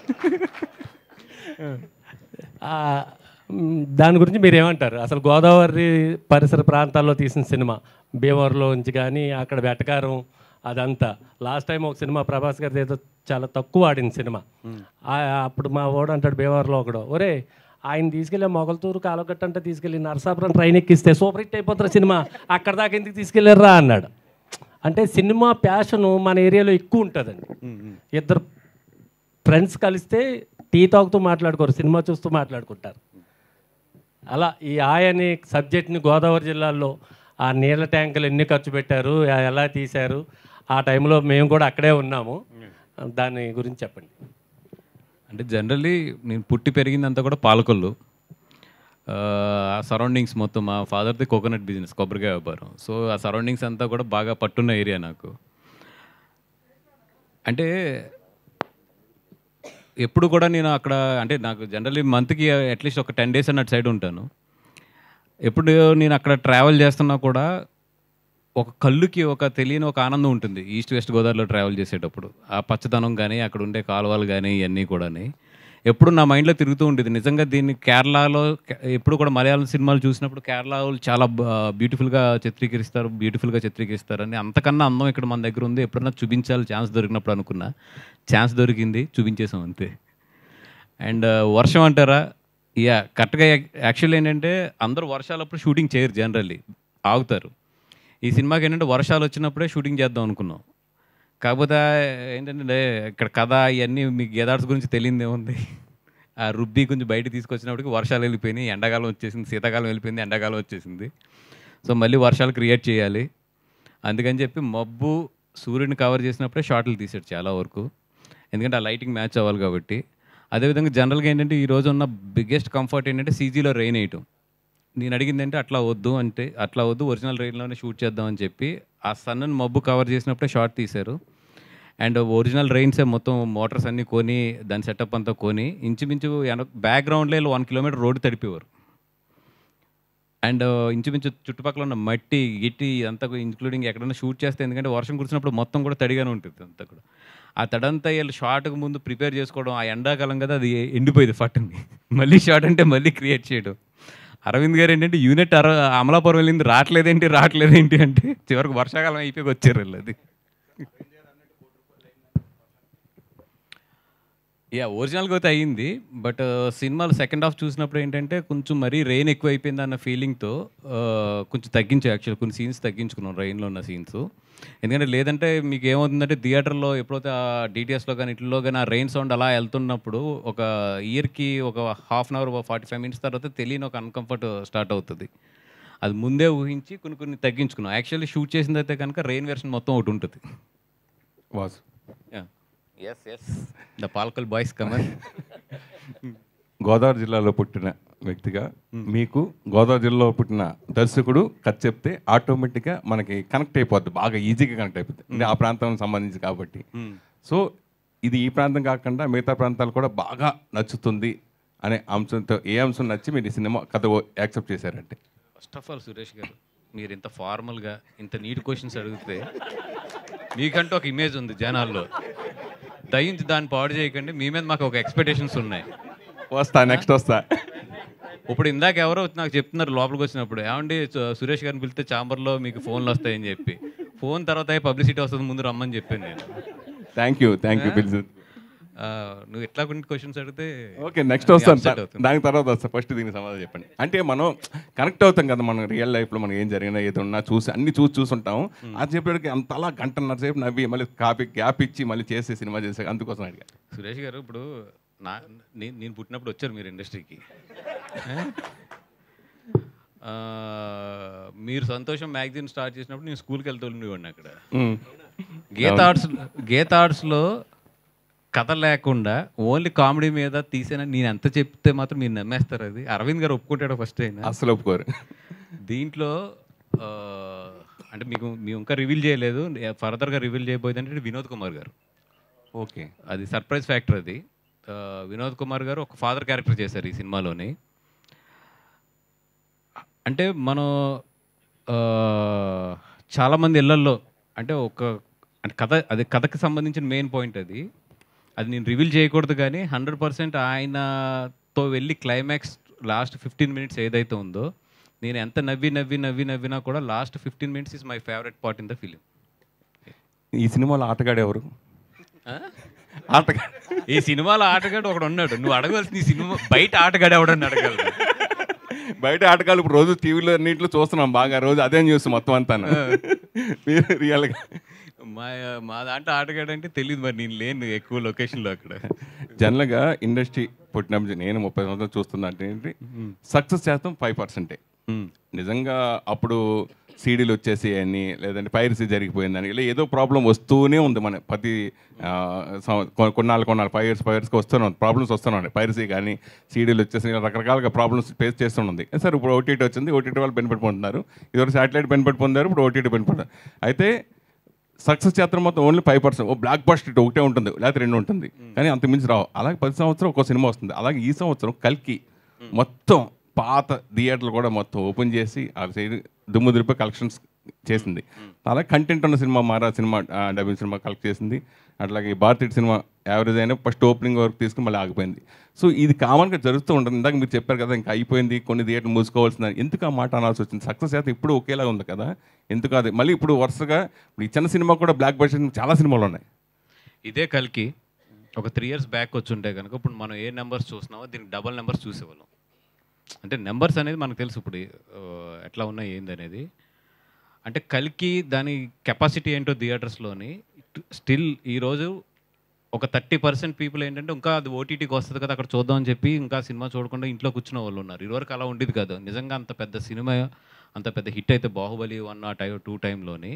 ఆ, మ్, దాని గురించి మీరు ఏమంటారు అసలు గోదావరి పరిసర ప్రాంతాల్లో తీసిన సినిమా భీమవరంలో నుంచి కానీ అక్కడ వెటకారం అదంతా లాస్ట్ టైం ఒక సినిమా ప్రభాస్ గారి ఏదో చాలా తక్కువ ఆడిన సినిమా ఆ- అప్పుడు మా ఓడు అంటాడు భీమవరంలో ఒకడు ఒరే ఆయన తీసుకెళ్ళి మొగలతూరు కాలగట్ట అంటే తీసుకెళ్ళి నరసాపురం ట్రైన్ ఎక్కిస్తే సూపర్ హిట్ అయిపోతారు సినిమా అక్కడ దాకా ఎందుకు తీసుకెళ్ళారా అన్నాడు అంటే సినిమా ప్యాషను మన ఏరియాలో ఎక్కువ ఉంటుందండి ఇద్దరు ఫ్రెండ్స్ కలిస్తే టీ తాగుతూ మాట్లాడుకోరు సినిమా చూస్తూ మాట్లాడుకుంటారు అలా ఈ ఆయ అనే సబ్జెక్ట్ని గోదావరి జిల్లాలో ఆ నీళ్ళ ట్యాంకులు ఎన్ని ఖర్చు పెట్టారు ఆ ఎలా తీశారు ఆ టైంలో మేము కూడా అక్కడే ఉన్నాము దాని గురించి చెప్పండి అంటే జనరల్లీ నేను పుట్టి పెరిగిందంతా కూడా పాలకొల్లు ఆ సరౌండింగ్స్ మొత్తం మా ఫాదర్ది కోకోనట్ బిజినెస్ కొబ్బరికాయ వ్యాపారం సో ఆ సరౌండింగ్స్ అంతా కూడా బాగా పట్టున్న ఏరియా నాకు అంటే ఎప్పుడు కూడా నేను అక్కడ అంటే నాకు జనరల్లీ మంత్కి అట్లీస్ట్ ఒక టెన్ డేస్ అన్నట్టు సైడ్ ఉంటాను ఎప్పుడు నేను అక్కడ ట్రావెల్ చేస్తున్నా కూడా ఒక కళ్ళుకి ఒక తెలియని ఒక ఆనందం ఉంటుంది ఈస్ట్ వెస్ట్ గోదావరిలో ట్రావెల్ చేసేటప్పుడు ఆ పచ్చదనం కానీ అక్కడ ఉండే కాలువలు కానీ ఇవన్నీ కూడాని ఎప్పుడు నా మైండ్లో తిరుగుతూ ఉండేది నిజంగా దీన్ని కేరళలో కే- ఎప్పుడు కూడా మలయాళం సినిమాలు చూసినప్పుడు కేరళ వాళ్ళు చాలా బ్యూటిఫుల్గా చిత్రీకరిస్తారు బ్యూటిఫుల్గా చిత్రీకరిస్తారు అంతకన్నా అందం ఇక్కడ మన దగ్గర ఉంది ఎప్పుడన్నా చూపించాలి ఛాన్స్ దొరికినప్పుడు అనుకున్నా ఛాన్స్ దొరికింది చూపించేసాం అంతే అండ్ వర్షం అంటారా యా కరెక్ట్గా యాక్చువల్ ఏంటంటే అందరూ వర్షాలప్పుడు షూటింగ్ చేయరు జనరల్లీ ఆగుతారు ఈ సినిమాకి ఏంటంటే వర్షాలు వచ్చినప్పుడే షూటింగ్ చేద్దాం అనుకున్నాం కాకపోతే ఏంటంటే ఇక్కడ కథ ఇవన్నీ మీకు గెదార్స్ గురించి తెలియదు ఏముంది ఆ రుబ్బి కొంచెం బయట తీసుకొచ్చినప్పటికి వర్షాలు వెళ్ళిపోయినాయి ఎండాకాలం వచ్చేసింది శీతాకాలం వెళ్ళిపోయింది ఎండాకాలం వచ్చేసింది సో మళ్ళీ వర్షాలు క్రియేట్ చేయాలి అందుకని చెప్పి మబ్బు సూర్యుని కవర్ చేసినప్పుడే షార్ట్లు తీసాడు చాలా వరకు ఎందుకంటే ఆ లైటింగ్ మ్యాచ్ అవ్వాలి కాబట్టి అదేవిధంగా జనరల్గా ఏంటంటే ఈ రోజు ఉన్న బిగ్గెస్ట్ కంఫర్ట్ ఏంటంటే సీజీలో రెయిన్ వేయటం నేను అడిగింది అంటే అట్లా వద్దు అంటే అట్లా వద్దు ఒరిజినల్ రెయిన్లోనే షూట్ చేద్దామని చెప్పి ఆ సన్నని మబ్బు కవర్ చేసినప్పుడే షార్ట్ తీశారు అండ్ ఒరిజినల్ రెయిన్సే మొత్తం మోటార్స్ అన్నీ కొని దాని సెటప్ అంతా కొని ఇంచుమించు బ్యాక్గ్రౌండ్లో వన్ కిలోమీటర్ రోడ్డు తడిపేవారు అండ్ ఇంచుమించు చుట్టుపక్కల ఉన్న మట్టి గిట్టి అంతా ఇంక్లూడింగ్ ఎక్కడైనా షూట్ చేస్తే ఎందుకంటే వర్షం కురిసినప్పుడు మొత్తం కూడా తడిగానే ఉంటుంది అంతా కూడా ఆ తడంతా వీళ్ళు షార్ట్కి ముందు ప్రిపేర్ చేసుకోవడం ఆ ఎండాకాలం కదా అది ఎండిపోయింది ఫట్టుని మళ్ళీ షార్ట్ అంటే మళ్ళీ క్రియేట్ చేయడం అరవింద్ గారు ఏంటంటే యూనిట్ అర అమలాపురం వెళ్ళింది రావట్లేదేంటి రావట్లేదేంటి అంటే చివరికి వర్షాకాలం అయిపోయి వచ్చారు వీళ్ళు అది యా ఒరిజినల్గా అయితే అయ్యింది బట్ సినిమాలు సెకండ్ హాఫ్ చూసినప్పుడు ఏంటంటే కొంచెం మరీ రెయిన్ ఎక్కువ అయిపోయింది అన్న ఫీలింగ్తో కొంచెం తగ్గించా యాక్చువల్ కొన్ని సీన్స్ తగ్గించుకున్నాం రెయిన్లో ఉన్న సీన్స్ ఎందుకంటే లేదంటే మీకు ఏమవుతుందంటే థియేటర్లో ఎప్పుడైతే ఆ డిటిఎస్లో కానీ ఇట్లో కానీ ఆ రెయిన్ సౌండ్ అలా వెళ్తున్నప్పుడు ఒక ఇయర్కి ఒక half an hour forty five minutes తర్వాత తెలియని ఒక అన్కంఫర్ట్ స్టార్ట్ అవుతుంది అది ముందే ఊహించి కొన్ని కొన్ని తగ్గించుకున్నాం యాక్చువల్లీ షూట్ చేసింది అయితే కనుక రెయిన్ వెర్షన్ మొత్తం ఒకటి ఉంటుంది వాసు ఎస్ ఎస్ ద పాల్కల్ బాయ్స్ కమర్ గోదావరి జిల్లాలో పుట్టిన వ్యక్తిగా మీకు గోదావరి జిల్లాలో పుట్టిన దర్శకుడు కథ చెప్తే ఆటోమేటిక్గా మనకి కనెక్ట్ అయిపోద్ది బాగా ఈజీగా కనెక్ట్ అయిపోద్ది అంటే ఆ ప్రాంతం సంబంధించి కాబట్టి సో ఇది ఈ ప్రాంతం కాకుండా మిగతా ప్రాంతాలు కూడా బాగా నచ్చుతుంది అనే అంశంతో ఏ అంశం నచ్చి మీరు ఈ సినిమా కథ యాక్సెప్ట్ చేశారంటే ఫస్ట్ ఆఫ్ ఆల్ సురేష్ గారు మీరు ఇంత ఫార్మల్గా ఇంత నీట్ క్వశ్చన్స్ అడిగితే మీకంటూ ఒక ఇమేజ్ ఉంది జనాల్లో దయించి దాన్ని పాడు చేయకండి మీ మీద మాకు ఒక ఎక్స్పెక్టేషన్స్ ఉన్నాయి వస్తా నెక్స్ట్ వస్తా ఇప్పుడు ఇందాక ఎవరో నాకు చెప్తున్నారు లోపలికి వచ్చినప్పుడు ఏమండి సు- సురేష్ గారిని పిలిస్తే ఛాంబర్లో మీకు ఫోన్లు వస్తాయని చెప్పి ఫోన్ తర్వాత పబ్లిసిటీ వస్తుంది ముందు రమ్మని చెప్పాను నేను థ్యాంక్ యూ థ్యాంక్ యూ పిలిచి ఆ, నువ్వు ఎట్లా కొన్ని క్వశ్చన్స్ అడిగితే ఓకే నెక్స్ట్ అది వస్తాను upset అవుతుంది. దానికి తర్వాత వస్తా ఫస్ట్ దీనికి సమాధానం చెప్పండి అంటే మనం కనెక్ట్ అవుతాం కదా మనం రియల్ లైఫ్లో మనకి ఏం జరిగినా ఏదో ఉన్నా చూసి అన్ని చూసి చూసుంటాం అది చెప్పేటికి అంతలా గంటన్నర సేపు నవ్వి మళ్ళీ కాపీ గ్యాప్ ఇచ్చి మళ్ళీ చేసే సినిమా చేసే అందుకోసం అడిగా సురేష్ గారు ఇప్పుడు నా నే- నేను పుట్టినప్పుడు వచ్చారు మీరు ఇండస్ట్రీకి ఆ, మీరు సంతోషం మ్యాగజైన్ స్టార్ట్ చేసినప్పుడు నేను స్కూల్కి వెళ్తూ ఉండేవాడిని అక్కడ గీత ఆర్ట్స్ గీత ఆర్ట్స్లో కథ లేకుండా ఓన్లీ కామెడీ మీద తీసిన నేను ఎంత చెప్తే మాత్రం మీరు నమ్మేస్తారు అది అరవింద్ గారు ఒప్పుకుంటాడు ఫస్ట్ అయినా అసలు ఒప్పుకోరు దీంట్లో ఆ, అంటే మీకు మేము ఇంకా రివీల్ చేయలేదు ఫర్దర్గా రివీల్ చేయబోయేది అంటే వినోద్ కుమార్ గారు ఓకే అది సర్ప్రైజ్ ఫ్యాక్టర్ అది ఆ, వినోద్ కుమార్ గారు ఒక ఫాదర్ క్యారెక్టర్ చేశారు ఈ సినిమాలోని అంటే మనం ఆ, చాలామంది ఇళ్లల్లో అంటే ఒక అంటే కథ అది కథకి సంబంధించిన మెయిన్ పాయింట్ అది అది నేను రివీల్ చేయకూడదు కానీ హండ్రెడ్ పర్సెంట్ ఆయనతో వెళ్ళి క్లైమాక్స్ లాస్ట్ ఫిఫ్టీన్ మినిట్స్ ఏదైతే ఉందో నేను ఎంత నవ్వి నవ్వి నవ్వి నవ్వినా కూడా last fifteen minutes is my favourite part in the film ఈ సినిమాలో ఆటగాడు ఎవరు ఆటగాడు ఈ సినిమాలో ఆటగాడు ఒకడు ఉన్నాడు నువ్వు అడగవలసిన ఈ సినిమా బయట ఆటగాడు ఎవడని అడగలరు బయట ఆటగాళ్ళు ఇప్పుడు రోజు టీవీలో అన్నింటిలో చూస్తున్నాం బాగా రోజు అదే న్యూస్ మొత్తం అంతా మీరు రియల్గా మా మా దాంట్లో ఆటగాడు అంటే తెలియదు మరి నేను లేను ఎక్కువ లొకేషన్లో అక్కడ జనరల్గా ఇండస్ట్రీ పుట్టినప్పుడు నేను ముప్పై సంవత్సరాలు చూస్తున్నా అంటే ఏంటి సక్సెస్ శాతం ఫైవ్ పర్సెంటే నిజంగా అప్పుడు సీడీలు వచ్చేసి అని లేదంటే పైరసీ జరిగిపోయిందని ఇలా ఏదో ప్రాబ్లం వస్తూనే ఉంది మన ప్రతి ఆ, సం- కొ- కొన్నాళ్ళు కొన్నాళ్ళు ఫైవ్ ఇయర్స్ ఫైవ్ ఇయర్స్కి వస్తున్నాం ప్రాబ్లమ్స్ వస్తున్నాయి పైరసీ కానీ సీడీలు వచ్చేసి ఇలా రకరకాలుగా ప్రాబ్లమ్స్ ఫేస్ చేస్తున్నది సార్ ఇప్పుడు ఓటీటీ వచ్చింది ఓటీటీ వాళ్ళు బెనిఫిట్ పొందుతున్నారు ఇదివరకు శాటిలైట్ బెనిఫిట్ పొందారు ఇప్పుడు ఓటీటీ బెనిఫిట్ పొందారు అయితే సక్సెస్ చేత్రం మొత్తం ఓన్లీ ఫైవ్ పర్సెంట్ ఓ బ్లాక్ బస్ట్ ఒకటే ఉంటుంది లేకపోతే రెండు ఉంటుంది కానీ అంత మించి రావు అలాగే ప్రతి సంవత్సరం ఒక సినిమా వస్తుంది అలాగే ఈ సంవత్సరం కల్కి మొత్తం పాత థియేటర్లు కూడా మొత్తం ఓపెన్ చేసి ఆ సైడ్ దుమ్ము దులిపి కలెక్షన్స్ చేసింది అలాగే కంటెంట్ ఉన్న సినిమా మారా సినిమా డబ్బింగ్ సినిమా కలెక్ట్ చేసింది అట్లాగే భారతీయ సినిమా యావరేజ్ అయినా ఫస్ట్ ఓపెనింగ్ వరకు తీసుకుని మళ్ళీ ఆగిపోయింది సో ఇది కామన్గా జరుగుతూ ఉంటుంది ఇందాక మీరు చెప్పారు కదా ఇంకా అయిపోయింది కొన్ని థియేటర్ మూసుకోవాల్సింది ఎందుకు ఆ మాట అనాల్సి వచ్చింది సక్సెస్ అయితే ఇప్పుడు ఒకేలా ఉంది కదా ఎందుకు అది మళ్ళీ ఇప్పుడు వరుసగా ఇప్పుడు ఈ చిన్న సినిమా కూడా బ్లాక్ బస్టర్ చాలా సినిమాలు ఉన్నాయి ఇదే కలికి ఒక త్రీ ఇయర్స్ బ్యాక్ వచ్చి ఉంటే కనుక ఇప్పుడు మనం ఏ నెంబర్స్ చూస్తున్నామో దీనికి డబల్ నెంబర్స్ చూసేవాళ్ళం అంటే నెంబర్స్ అనేది మనకు తెలుసు ఇప్పుడు ఆ, ఎట్లా ఉన్నాయి ఏంది అనేది అంటే కలికి దాని కెపాసిటీ ఏంటో థియేటర్స్లోని స్టిల్ ఈరోజు ఒక థర్టీ పర్సెంట్ పీపుల్ ఏంటంటే ఇంకా అది ఓటీటీకి వస్తుంది కదా అక్కడ చూద్దాం అని చెప్పి ఇంకా సినిమా చూడకుండా ఇంట్లో కూర్చున్న వాళ్ళు ఉన్నారు ఇదివరకు అలా ఉండేది కాదు నిజంగా అంత పెద్ద సినిమా అంత పెద్ద హిట్ అయితే బాహుబలి వన్ ఆ టై టూ టైంలోని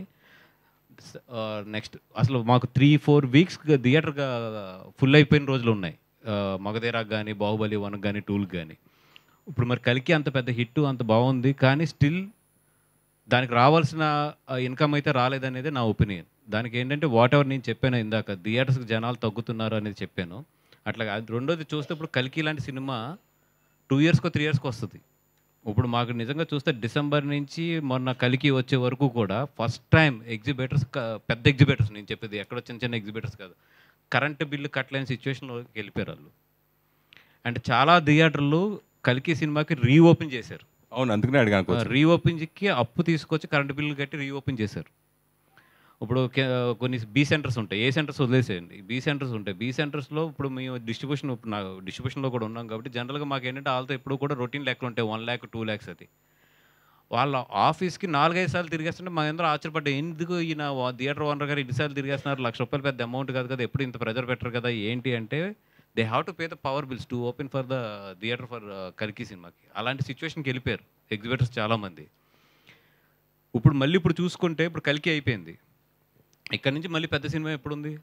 నెక్స్ట్ అసలు మాకు త్రీ ఫోర్ వీక్స్ థియేటర్గా ఫుల్ అయిపోయిన రోజులు ఉన్నాయి ఆ, మగధీరాకు కానీ బాహుబలి వన్ కానీ టూకి కానీ ఇప్పుడు మరి కలికి అంత పెద్ద హిట్ అంత బాగుంది కానీ స్టిల్ దానికి రావాల్సిన ఇన్కమ్ అయితే రాలేదనేది నా ఒపీనియన్ దానికి ఏంటంటే వాట్ ఎవర్ నేను చెప్పాను ఇందాక థియేటర్స్కి జనాలు తగ్గుతున్నారు అనేది చెప్పాను అట్లా అది రెండోది చూస్తే ఇప్పుడు కలికి లాంటి సినిమా టూ ఇయర్స్కో త్రీ ఇయర్స్కి వస్తుంది ఇప్పుడు మాకు నిజంగా చూస్తే డిసెంబర్ నుంచి మొన్న కలికి వచ్చే వరకు కూడా ఫస్ట్ టైం ఎగ్జిబిటర్స్ పెద్ద ఎగ్జిబిటర్స్ నేను చెప్పేది ఎక్కడో చిన్న చిన్న ఎగ్జిబిటర్స్ కాదు కరెంటు బిల్లు కట్టలేని సిచ్యువేషన్లోకి వెళ్ళిపోయారు వాళ్ళు అంటే చాలా థియేటర్లు కలికి సినిమాకి రీఓపెన్ చేశారు అవును అందుకనే అడిగాను కొంచెం. రీఓపెన్కి అప్పు తీసుకొచ్చి కరెంటు బిల్లు కట్టి రీఓపెన్ చేశారు ఇప్పుడు కే- కొన్ని బీ సెంటర్స్ ఉంటాయి ఏ సెంటర్స్ వదిలేసేయండి బీ సెంటర్స్ ఉంటాయి బీ సెంటర్స్లో ఇప్పుడు మేము డిస్ట్రిబ్యూషన్ ఇప్పుడు నా డిస్ట్రిబ్యూషన్లో కూడా ఉన్నాం కాబట్టి జనరల్గా మాకు ఏంటంటే వాళ్ళతో ఎప్పుడు కూడా రొటీన్ లెక్కలు ఉంటాయి వన్ ల్యాక్ టూ ల్యాక్స్ అది వాళ్ళ ఆఫీస్కి నాలుగైదు సార్లు తిరిగేస్తుంటే మా అందరూ ఆశ్చర్యపడ్డా ఎందుకు ఈయన వా- థియేటర్ ఓనర్ గారు ఇన్నిసార్లు తిరిగేస్తున్నారు లక్ష రూపాయలు పెద్ద అమౌంట్ కాదు కదా ఎప్పుడు ఇంత ప్రెజర్ పెట్టరు కదా ఏంటి అంటే they have to pay the power bills to open for the theater for కల్కి సినిమాకి అలాంటి సిచ్యువేషన్కి వెళ్ళిపోయారు ఎగ్జిబిటర్స్ చాలామంది ఇప్పుడు మళ్ళీ ఇప్పుడు చూసుకుంటే ఇప్పుడు కల్కి అయిపోయింది ఇక్కడ నుంచి మళ్ళీ పెద్ద సినిమా ఎప్పుడు ఉంది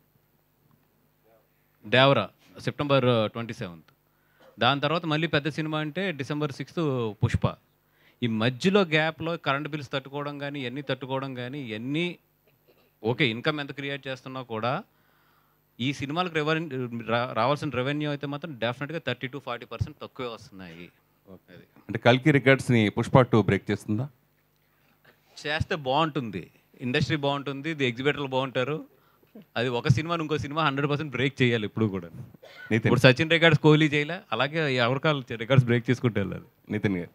దేవరా సెప్టెంబర్ ట్వంటీ సెవెంత్ దాని తర్వాత మళ్ళీ పెద్ద సినిమా అంటే డిసెంబర్ సిక్స్త్ పుష్ప ఈ మధ్యలో గ్యాప్లో కరెంట్ బిల్స్ తట్టుకోవడం కానీ ఇవన్నీ తట్టుకోవడం కానీ ఇవన్నీ ఓకే ఇన్కమ్ ఎంత క్రియేట్ చేస్తున్నా కూడా ఈ సినిమాలకు రెవెన్యూ రావాల్సిన రెవెన్యూ అయితే మాత్రం డెఫినెట్గా థర్టీ టు ఫార్టీ పర్సెంట్ తక్కువే వస్తున్నాయి అది అంటే కల్కి రికార్డ్స్ని పుష్ప టూ బ్రేక్ చేస్తుందా చేస్తే బాగుంటుంది ఇండస్ట్రీ బాగుంటుంది ది ఎగ్జిబిటర్లు బాగుంటారు అది ఒక సినిమా ఇంకో సినిమా హండ్రెడ్ పర్సెంట్ బ్రేక్ చేయాలి ఇప్పుడు కూడా నితిన్ ఇప్పుడు సచిన్ రికార్డ్స్ కోహ్లీ చేయలే అలాగే ఎవరికాలు రికార్డ్స్ బ్రేక్ చేసుకుంటూ వెళ్ళాలి నితిన్ గారు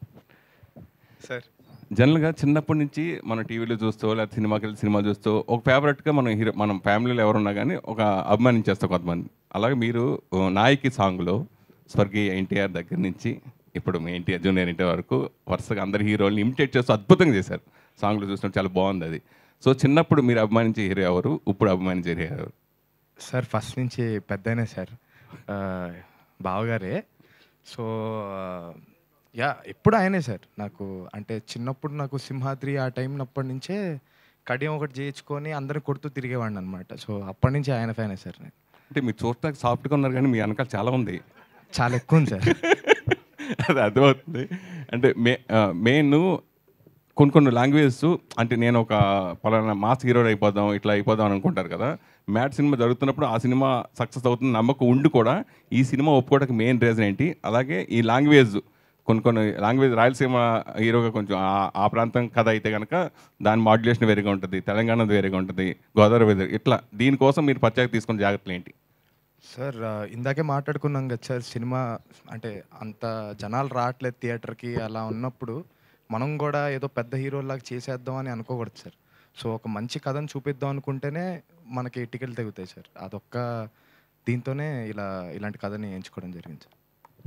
సార్ జనరల్గా చిన్నప్పటి నుంచి మనం టీవీలో చూస్తూ లేకపోతే సినిమాకి వెళ్ళి సినిమా చూస్తూ ఒక ఫేవరెట్గా మనం హీరో మనం ఫ్యామిలీలో ఎవరున్నా కానీ ఒక అభిమానించేస్తాం కొంతమంది అలాగే మీరు ఓ, నాయకి సాంగ్లో స్వర్గీయ ఎన్టీఆర్ దగ్గర నుంచి ఇప్పుడు మీ ఎన్టీఆర్ జూనియర్ ఎన్టీఆర్ వరకు వరుసగా అందరి హీరోల్ని ఇమిటేట్ చేస్తూ అద్భుతంగా చేశారు సాంగ్లో చూసినప్పుడు చాలా బాగుంది అది సో చిన్నప్పుడు మీరు అభిమానించే హీరో ఎవరు ఇప్పుడు అభిమానించే హీరో ఎవరు సార్ ఫస్ట్ నుంచి పెద్దనే సార్ ఆ, బావగారే సో ఆ, యా ఎప్పుడు ఆయనే సార్ నాకు అంటే చిన్నప్పుడు నాకు సింహాద్రి ఆ టైం అప్పటి నుంచే కడియం ఒకటి చేయించుకొని అందరిని కొడుతూ తిరిగేవాడిని అనమాట సో అప్పటి నుంచి ఆయన ఫ్యానే సార్ నేను అంటే మీరు చూడటానికి సాఫ్ట్గా ఉన్నారు కానీ మీ వెనకాల చాలా ఉంది చాలా ఎక్కువ ఉంది సార్ అది అర్థమవుతుంది అంటే మే మెయిన్ కొన్ని కొన్ని లాంగ్వేజెస్ అంటే నేను ఒక పలానా మాస్ హీరో అయిపోదాం ఇట్లా అయిపోదాం అని అనుకుంటారు కదా మ్యాట్ సినిమా జరుగుతున్నప్పుడు ఆ సినిమా సక్సెస్ అవుతుంది నమ్మకం ఉండి కూడా ఈ సినిమా ఒప్పుకోవడానికి మెయిన్ రీజన్ ఏంటి అలాగే ఈ లాంగ్వేజ్ కొన్ని కొన్ని లాంగ్వేజ్ రాయలసీమ హీరోగా కొంచెం ఆ- ఆ ప్రాంతం కథ అయితే కనుక దాని మాడ్యులేషన్ వేరేగా ఉంటుంది తెలంగాణ వేరేగా ఉంటుంది గోదావరి వేరే ఇట్లా దీనికోసం మీరు ప్రత్యేక తీసుకున్న జాగ్రత్తలు ఏంటి సార్ ఆ, ఇందాకే మాట్లాడుకున్నాం కదా సార్ సినిమా అంటే అంత జనాలు రావట్లేదు థియేటర్కి అలా ఉన్నప్పుడు మనం కూడా ఏదో పెద్ద హీరోలాగా చేసేద్దాం అని అనుకోకూడదు సార్ సో ఒక మంచి కథను చూపిద్దాం అనుకుంటేనే మనకి టికెట్లు తెగుతాయి సార్ అదొక్క దీంతోనే ఇలా ఇలాంటి కథని ఎంచుకోవడం జరిగింది సార్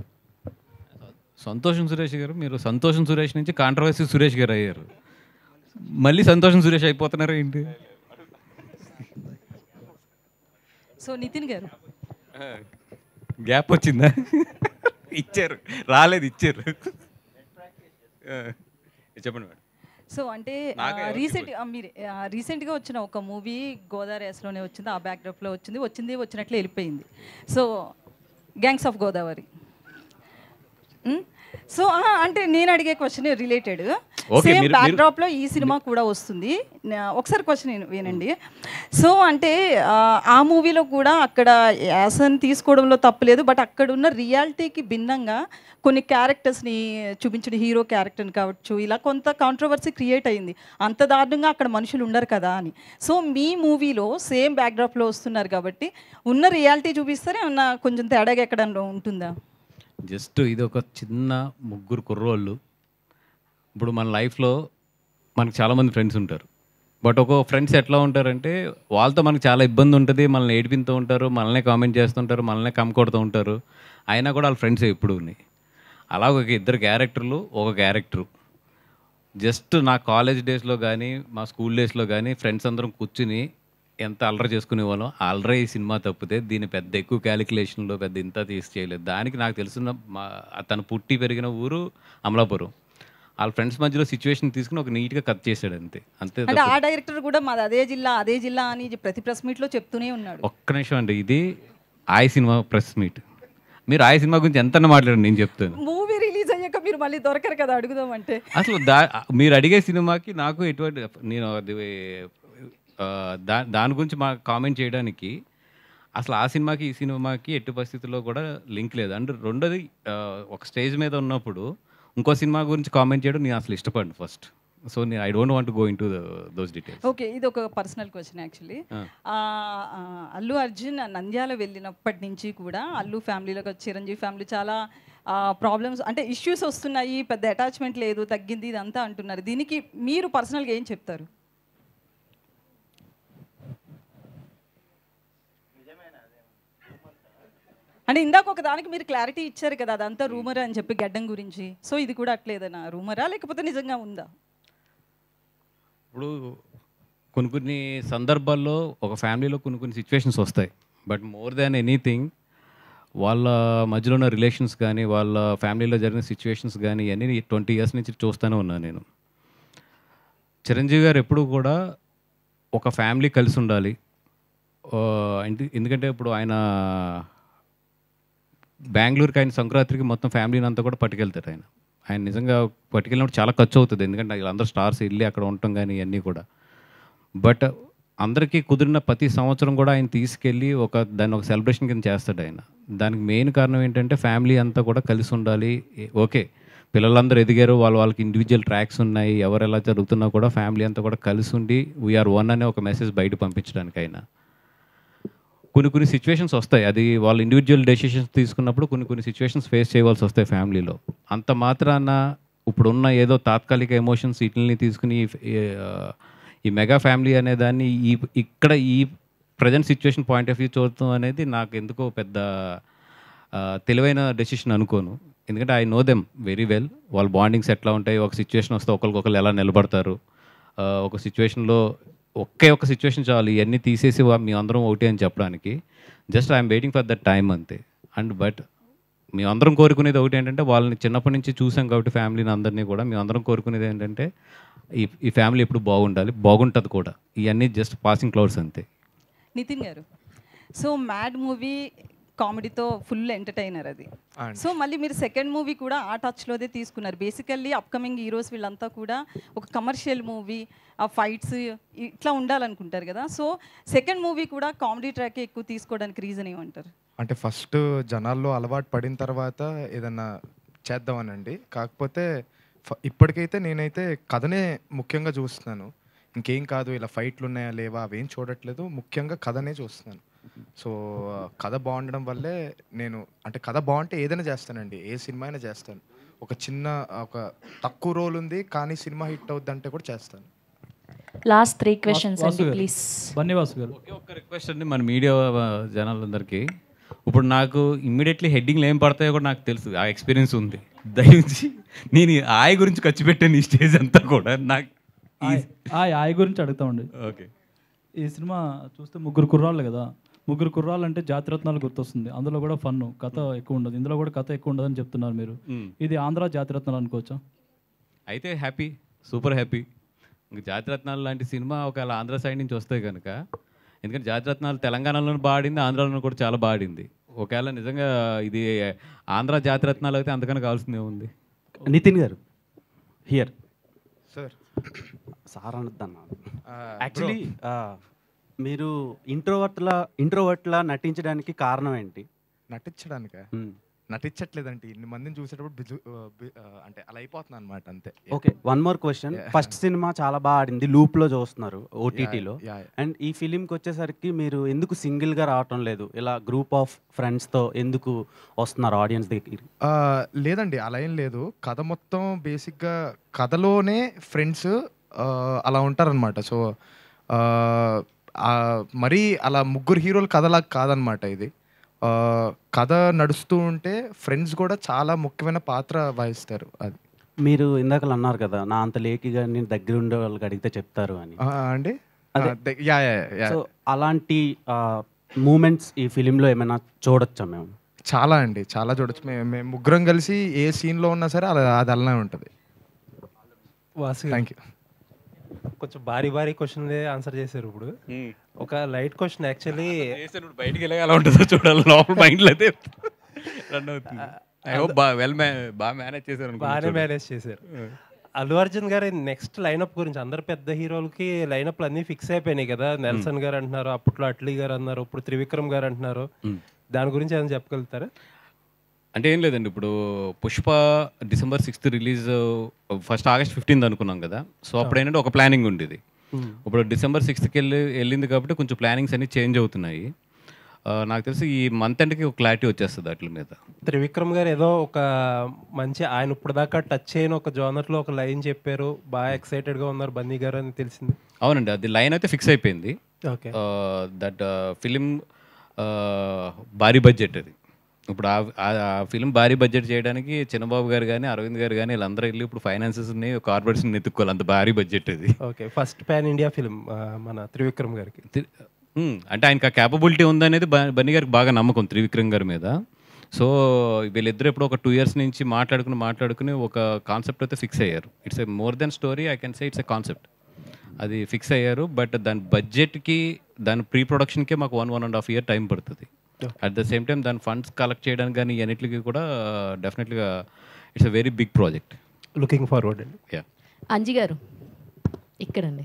సంతోషం సురేష్ గారు మీరు సంతోషం సురేష్ నుంచి కాంట్రవర్సీ సురేష్ గారు అయ్యారు మళ్ళీ సంతోషం సురేష్ అయిపోతున్నారు ఏంటి సో నితిన్ గారు గ్యాప్ వచ్చిందా ఇచ్చారు రాలేదు ఇచ్చారు ఆ, చెప్పండి మేడం సో అంటే నాకే ఎవరికి రీసెంట్ మీరు రీసెంట్గా వచ్చిన ఒక మూవీ గోదావరి యాస్లోనే వచ్చింది ఆ బ్యాక్డ్రాప్లో వచ్చింది వచ్చింది వచ్చినట్లే వెళ్ళిపోయింది సో గ్యాంగ్స్ ఆఫ్ గోదావరి మ్? సో ఆ, అంటే నేను అడిగే క్వశ్చన్ రిలేటెడ్ Okay, సేమ్ మీరు- మీరు- బ్యాక్డ్రాప్ లో ఈ సినిమా కూడా వస్తుంది నా- ఒకసారి క్వశ్చన్ వినండి సో అంటే ఆ, ఆ మూవీలో కూడా అక్కడ యాసన్ తీసుకోవడంలో తప్పలేదు బట్ అక్కడ ఉన్న రియాలిటీకి భిన్నంగా కొన్ని క్యారెక్టర్స్ని చూపించిన హీరో క్యారెక్టర్ని కావచ్చు ఇలా కొంత కాంట్రవర్సీ క్రియేట్ అయింది అంత దారుణంగా అక్కడ మనుషులు ఉండరు కదా అని సో మీ మూవీలో సేమ్ బ్యాక్డ్రాప్లో వస్తున్నారు కాబట్టి ఉన్న రియాలిటీ చూపిస్తారే ఏమన్నా కొంచెం తేడాగా ఎక్కడ ఉంటుందా జస్ట్ ఇది ఒక చిన్న ముగ్గురు కుర్రోళ్ళు ఇప్పుడు మన లైఫ్లో మనకు చాలామంది ఫ్రెండ్స్ ఉంటారు బట్ ఒక ఫ్రెండ్స్ ఎట్లా ఉంటారంటే వాళ్ళతో మనకు చాలా ఇబ్బంది ఉంటుంది మనల్ని ఏడిపిస్తూ ఉంటారు మనల్ని కామెంట్ చేస్తుంటారు మనల్ని కమ్ కొడుతూ ఉంటారు అయినా కూడా వాళ్ళ ఫ్రెండ్స్ ఎప్పుడు ఉన్నాయి అలా ఒక ఇద్దరు క్యారెక్టర్లు ఒక క్యారెక్టరు జస్ట్ నా కాలేజ్ డేస్లో కానీ మా స్కూల్ డేస్లో కానీ ఫ్రెండ్స్ అందరం కూర్చుని ఎంత అల్లరి చేసుకునేవాళ్ళం అల్లరి ఈ సినిమా తప్పితే దీన్ని పెద్ద ఎక్కువ క్యాలిక్యులేషన్లో పెద్ద ఇంత తీసి చేయలేదు దానికి నాకు తెలిసిన మా తను పుట్టి పెరిగిన ఊరు అమలాపురం వాళ్ళ ఫ్రెండ్స్ మధ్యలో సిచ్యువేషన్ తీసుకుని ఒక నీట్గా కట్ చేశాడు అంతే అంతే అంటే ఆ డైరెక్టర్ కూడా మాది అదే జిల్లా అదే జిల్లా అని ప్రతి ప్రెస్ మీట్లో చెప్తూనే ఉన్నాడు ఒక్క నిమిషం అండి ఇది ఆయ సినిమా ప్రెస్ మీట్ మీరు ఆయ సినిమా గురించి ఎంత మాట్లాడండి నేను చెప్తాను మూవీ రిలీజ్ అయ్యాక మీరు మళ్ళీ దొరకరు కదా అడుగుదామంటే అసలు దా మీరు అడిగే సినిమాకి నాకు ఎటువంటి నేను అది ఆ, దా దాని గురించి మా కామెంట్ చేయడానికి అసలు ఆ సినిమాకి ఈ సినిమాకి ఎట్టి పరిస్థితుల్లో కూడా లింక్ లేదు అండ్ రెండోది ఆ, ఒక స్టేజ్ మీద ఉన్నప్పుడు ఇంకో సినిమా గురించి కామెంట్ చేయడం నేను అసలు ఇష్టపడను ఫస్ట్ సో నేను I don't want go into those details okay ఇది ఒక personal question actually Allu Arjun Nandyal వెళ్ళినప్పటి నుంచి కూడా అల్లు ఫ్యామిలీలో చిరంజీవి ఫ్యామిలీ చాలా ప్రాబ్లమ్స్ అంటే ఇష్యూస్ వస్తున్నాయి పెద్ద అటాచ్మెంట్ లేదు తగ్గింది ఇదంతా అంటున్నారు దీనికి మీరు పర్సనల్గా ఏం చెప్తారు అంటే ఇందాక ఒక దానికి మీరు క్లారిటీ ఇచ్చారు కదా అదంతా రూమర్ అని చెప్పి గడ్డం గురించి సో ఇది కూడా అట్లేదనా రూమరా లేకపోతే నిజంగా ఉందా ఇప్పుడు కొన్ని కొన్ని సందర్భాల్లో ఒక ఫ్యామిలీలో కొన్ని కొన్ని సిచ్యువేషన్స్ వస్తాయి బట్ మోర్ దాన్ ఎనీథింగ్ వాళ్ళ మధ్యలో ఉన్న రిలేషన్స్ కానీ వాళ్ళ ఫ్యామిలీలో జరిగిన సిచ్యువేషన్స్ కానీ ఇవన్నీ ట్వంటీ ఇయర్స్ నుంచి చూస్తూనే ఉన్నాను నేను చిరంజీవి గారు ఎప్పుడు కూడా ఒక ఫ్యామిలీ కలిసి ఉండాలి ఆ, ఎందు- ఎందుకంటే ఇప్పుడు ఆయన బెంగళూరుకి ఆయన సంక్రాంతికి మొత్తం ఫ్యామిలీని అంతా కూడా పట్టుకెళ్తారు ఆయన ఆయన నిజంగా పట్టుకెళ్ళినప్పుడు చాలా ఖర్చు అవుతుంది ఎందుకంటే వీళ్ళందరూ స్టార్స్ వెళ్ళి అక్కడ ఉండటం కానీ ఇవన్నీ కూడా బట్ అందరికీ కుదిరిన ప్రతి సంవత్సరం కూడా ఆయన తీసుకెళ్ళి ఒక దాన్ని ఒక సెలబ్రేషన్ కింద చేస్తాడు ఆయన దానికి మెయిన్ కారణం ఏంటంటే ఫ్యామిలీ అంతా కూడా కలిసి ఉండాలి ఏ- ఓకే పిల్లలందరూ ఎదిగారు వాళ్ళు వాళ్ళకి ఇండివిజువల్ ట్రాక్స్ ఉన్నాయి ఎవరు ఎలా జరుగుతున్నా కూడా ఫ్యామిలీ అంతా కూడా కలిసి ఉండి వీఆర్ వన్ అనే ఒక మెసేజ్ బయట పంపించడానికి అయినా కొన్ని కొన్ని సిచ్యువేషన్స్ వస్తాయి అది వాళ్ళు ఇండివిజువల్ డెసిషన్స్ తీసుకున్నప్పుడు కొన్ని కొన్ని సిచ్యువేషన్స్ ఫేస్ చేయవలసి వస్తాయి ఫ్యామిలీలో అంత మాత్రాన ఇప్పుడున్న ఏదో తాత్కాలిక ఎమోషన్స్ వీటిని తీసుకుని ఈ- ఈ మెగా ఫ్యామిలీ అనే దాన్ని ఈ ఇక్కడ ఈ present situation point of view చూడటం అనేది నాకు ఎందుకో పెద్ద ఆ, తెలివైన డెసిషన్ అనుకోను ఎందుకంటే I know them very well వాళ్ళ బాండింగ్స్ ఎట్లా ఉంటాయి ఒక సిచ్యువేషన్ వస్తే ఒకరికొకరు ఎలా నిలబడతారు ఆ, ఒక సిచ్యువేషన్లో ఒకే ఒక సిచ్యువేషన్ చాలు ఇవన్నీ తీసేసి వా- మీ అందరం ఒకటి అని చెప్పడానికి just I'm waiting for that time అంతే అండ్ బట్ మేము అందరం కోరుకునేది ఒకటి ఏంటంటే వాళ్ళని చిన్నప్పటి నుంచి చూసాం కాబట్టి ఫ్యామిలీని అందరినీ కూడా మేము అందరం కోరుకునేది ఏంటంటే ఈ ఈ ఫ్యామిలీ ఎప్పుడు బాగుండాలి బాగుంటుంది కూడా ఇవన్నీ జస్ట్ పాసింగ్ క్లౌడ్స్ అంతే నితిన్ గారు సో మ్యాడ్ మూవీ కామెడీతో ఫుల్ ఎంటర్టైనర్ అది అండి. సో మళ్ళీ మీరు సెకండ్ మూవీ కూడా ఆ టచ్లోదే తీసుకున్నారు బేసికల్లీ అప్కమింగ్ హీరోస్ వీళ్ళంతా కూడా ఒక కమర్షియల్ మూవీ ఆ ఫైట్స్ ఇట్లా ఉండాలనుకుంటారు కదా సో సెకండ్ మూవీ కూడా కామెడీ ట్రాక్ ఎక్కువ తీసుకోవడానికి రీజన్ ఏమంటారు అంటే ఫస్ట్ జనాల్లో అలవాటు పడిన తర్వాత ఏదన్నా చేద్దామనండి కాకపోతే ఫ- ఇప్పటికైతే నేనైతే కథనే ముఖ్యంగా చూస్తున్నాను ఇంకేం కాదు ఇలా ఫైట్లు ఉన్నాయా లేవా అవేం చూడట్లేదు ముఖ్యంగా కథనే చూస్తున్నాను సో ఆ, కథ బాగుండడం వల్లే నేను అంటే కథ బాగుంటే ఏదైనా చేస్తానండి ఏ సినిమా అయినా చేస్తాను ఒక చిన్న ఒక తక్కువ రోల్ ఉంది కానీ సినిమా హిట్ అవుద్ది అంటే కూడా చేస్తాను లాస్ట్ త్రీ క్వశ్చన్స్ వాసు అండి గారు. ప్లీజ్ బన్నీవాసు గారు ఒకే ఒక్క రిక్వెస్ట్ అండి మన మీడియా జనాలందరికీ ఇప్పుడు నాకు ఇమ్మీడియట్లీ హెడ్డింగ్లు ఏం పడతాయో కూడా నాకు తెలుసు ఆ ఎక్స్పీరియన్స్ ఉంది దయించి నేను ఈ ఆయ గురించి ఖర్చు పెట్టాను ఈ స్టేజ్ అంతా కూడా నాకు ఈ- ఆ ఆయ గురించి అడుగుతామండి ఓకే ఈ సినిమా చూస్తే ముగ్గురు కుర్రాళ్ళు కదా ముగ్గురు కుర్రాళ్ళు అంటే జాతిరత్నాలు గుర్తొస్తుంది అందులో కూడా ఫన్ కథ ఎక్కువ ఉండదు ఇందులో కూడా కథ ఎక్కువ ఉండదని చెప్తున్నారు మీరు మ్మ్. ఇది ఆంధ్ర జాతిరత్నాలు అనుకోవచ్చా అయితే హ్యాపీ సూపర్ హ్యాపీ ఇంక జాతిరత్నాలు లాంటి సినిమా ఒకవేళ ఆంధ్ర సైడ్ నుంచి వస్తే కనుక ఎందుకంటే జాతిరత్నాలు తెలంగాణలోనూ బాడింది ఆంధ్రాలోనూ కూడా చాలా బాడింది ఒకవేళ నిజంగా ఇది ఆంధ్ర జాతిరత్నాలు అయితే అంతకన్నా కావాల్సిందే ఉంది నితిన్ గారు హియర్ సార్ సార్ అనొద్దన్నా ఆ, యాక్చువల్లీ మీరు ఇంట్రోవర్ట్లా ఇంట్రోవర్ట్లా నటించడానికి కారణం ఏంటి నటించడానికా నటించట్లేదండి ఇన్ని మందిని చూసేటప్పుడు బిజు ఆ, బి- ఆ, అంటే అలా అయిపోతున్నాను అనమాట అంతే okay one more question Yeah. First cinema చాలా బాగా ఆడింది లూప్ లో చూస్తున్నారు ఓటీటీలో yeah, yeah. అండ్ ఈ ఫిలింకి వచ్చేసరికి మీరు ఎందుకు సింగిల్ గా రావటం లేదు ఇలా గ్రూప్ ఆఫ్ ఫ్రెండ్స్ తో ఎందుకు వస్తున్నారు ఆడియన్స్ దగ్గర ఆ, లేదండి అలా ఏం లేదు కథ మొత్తం బేసిక్గా కథలోనే ఫ్రెండ్స్ అలా ఉంటారనమాట సో ఆ, ఆ, మరీ అలా ముగ్గురు హీరోలు కథలా కాదనమాట ఇది ఆ, కథ నడుస్తూ ఉంటే ఫ్రెండ్స్ కూడా చాలా ముఖ్యమైన పాత్ర వహిస్తారు అది మీరు ఇందాక అన్నారు కదా నా అంత లేకిగా నేను దగ్గర ఉండే వాళ్ళకి అడిగితే చెప్తారు అని ఆ, అండి అదే. ఆ, the- yeah, yeah, yeah. So అలాంటి మూమెంట్స్ ఈ ఫిలింలో ఏమైనా చూడొచ్చా మేము చాలా అండి చాలా చూడొచ్చు మేము మేము ముగ్గురం కలిసి ఏ సీన్లో ఉన్నా సరే అలా అది అలానే ఉంటుంది వాసు థ్యాంక్ యూ కొంచెం భారీ భారీ క్వశ్చన్ ఆన్సర్ చేశారు ఇప్పుడు ఒక లైట్ క్వశ్చన్ యాక్చువల్లీ బయటికి వెళ్ళగా ఎలా ఉంటుందో చూడాలి లోపల మైండ్లో అయితే రన్ అవుతుంది ఐ హోప్ బాగా వెల్ బాగా మేనేజ్ చేశారు అనుకుంటా బాగానే చూడండి. మేనేజ్ చేశారు అల్లు అర్జున్ గారి నెక్స్ట్ లైనప్ గురించి అందరు పెద్ద హీరోలకి లైనప్లు అన్నీ ఫిక్స్ అయిపోయినాయి కదా నెల్సన్ గారు అంటున్నారు అప్పట్లో అట్లీ గారు అన్నారు ఇప్పుడు త్రివిక్రమ్ గారు అంటున్నారు దాని గురించి ఏమైనా చెప్పగలుగుతారా అంటే ఏం లేదండి ఇప్పుడు Pushpa December sixth release first August fifteenth అనుకున్నాం కదా సో అప్పుడు ఏంటంటే ఒక ప్లానింగ్ ఉండేది Hmm. ఇప్పుడు డిసెంబర్ సిక్స్త్కి వెళ్ళి వెళ్ళింది కాబట్టి కొంచెం ప్లానింగ్స్ అన్ని చేంజ్ అవుతున్నాయి ఆ, నాకు తెలిసి ఈ మంత్ ఎండ్కి ఒక క్లారిటీ వచ్చేస్తుంది వాటి మీద త్రివిక్రమ్ గారు ఏదో ఒక మంచి ఆయన ఇప్పుడు దాకా టచ్ చేయని ఒక జోనర్లో ఒక లైన్ చెప్పారు బాగా ఎక్సైటెడ్గా ఉన్నారు బన్నీ గారు అని తెలిసింది అవునండి అది లైన్ అయితే ఫిక్స్ అయిపోయింది Okay. దట్ ఫిలిం భారీ బడ్జెట్ అది ఇప్పుడు ఆ- ఆ- ఆ ఫిలిం భారీ బడ్జెట్ చేయడానికి చిన్నబాబు గారు కానీ అరవింద్ గారు కానీ వీళ్ళందరూ వెళ్ళి ఇప్పుడు ఫైనాన్సెస్ని కార్పొరేషన్ ఎత్తుక్కోవాలి అంత భారీ బడ్జెట్ అది okay first pan India film మన త్రివిక్రమ్ గారికి ఉమ్, అంటే ఆయనకు ఆ క్యాపబిలిటీ ఉందనేది బ- బన్నీ గారికి బాగా నమ్మకం త్రివిక్రమ్ గారి మీద సో వీళ్ళిద్దరు ఎప్పుడు ఒక టూ ఇయర్స్ నుంచి మాట్లాడుకుని మాట్లాడుకుని ఒక కాన్సెప్ట్ అయితే ఫిక్స్ అయ్యారు it's a more than story I can say it's a concept అది ఫిక్స్ అయ్యారు బట్ దాని బడ్జెట్కి దాని ప్రీ ప్రొడక్షన్కే మాకు one one and half year time పడుతుంది అట్ ద సేమ్ టైం దాని ఫండ్స్ కలెక్ట్ చేయడానికి కానీ అన్నిటికీ కూడా డెఫినెట్గా it's a very big project looking forward అండి యా అంజి గారు ఇక్కడండి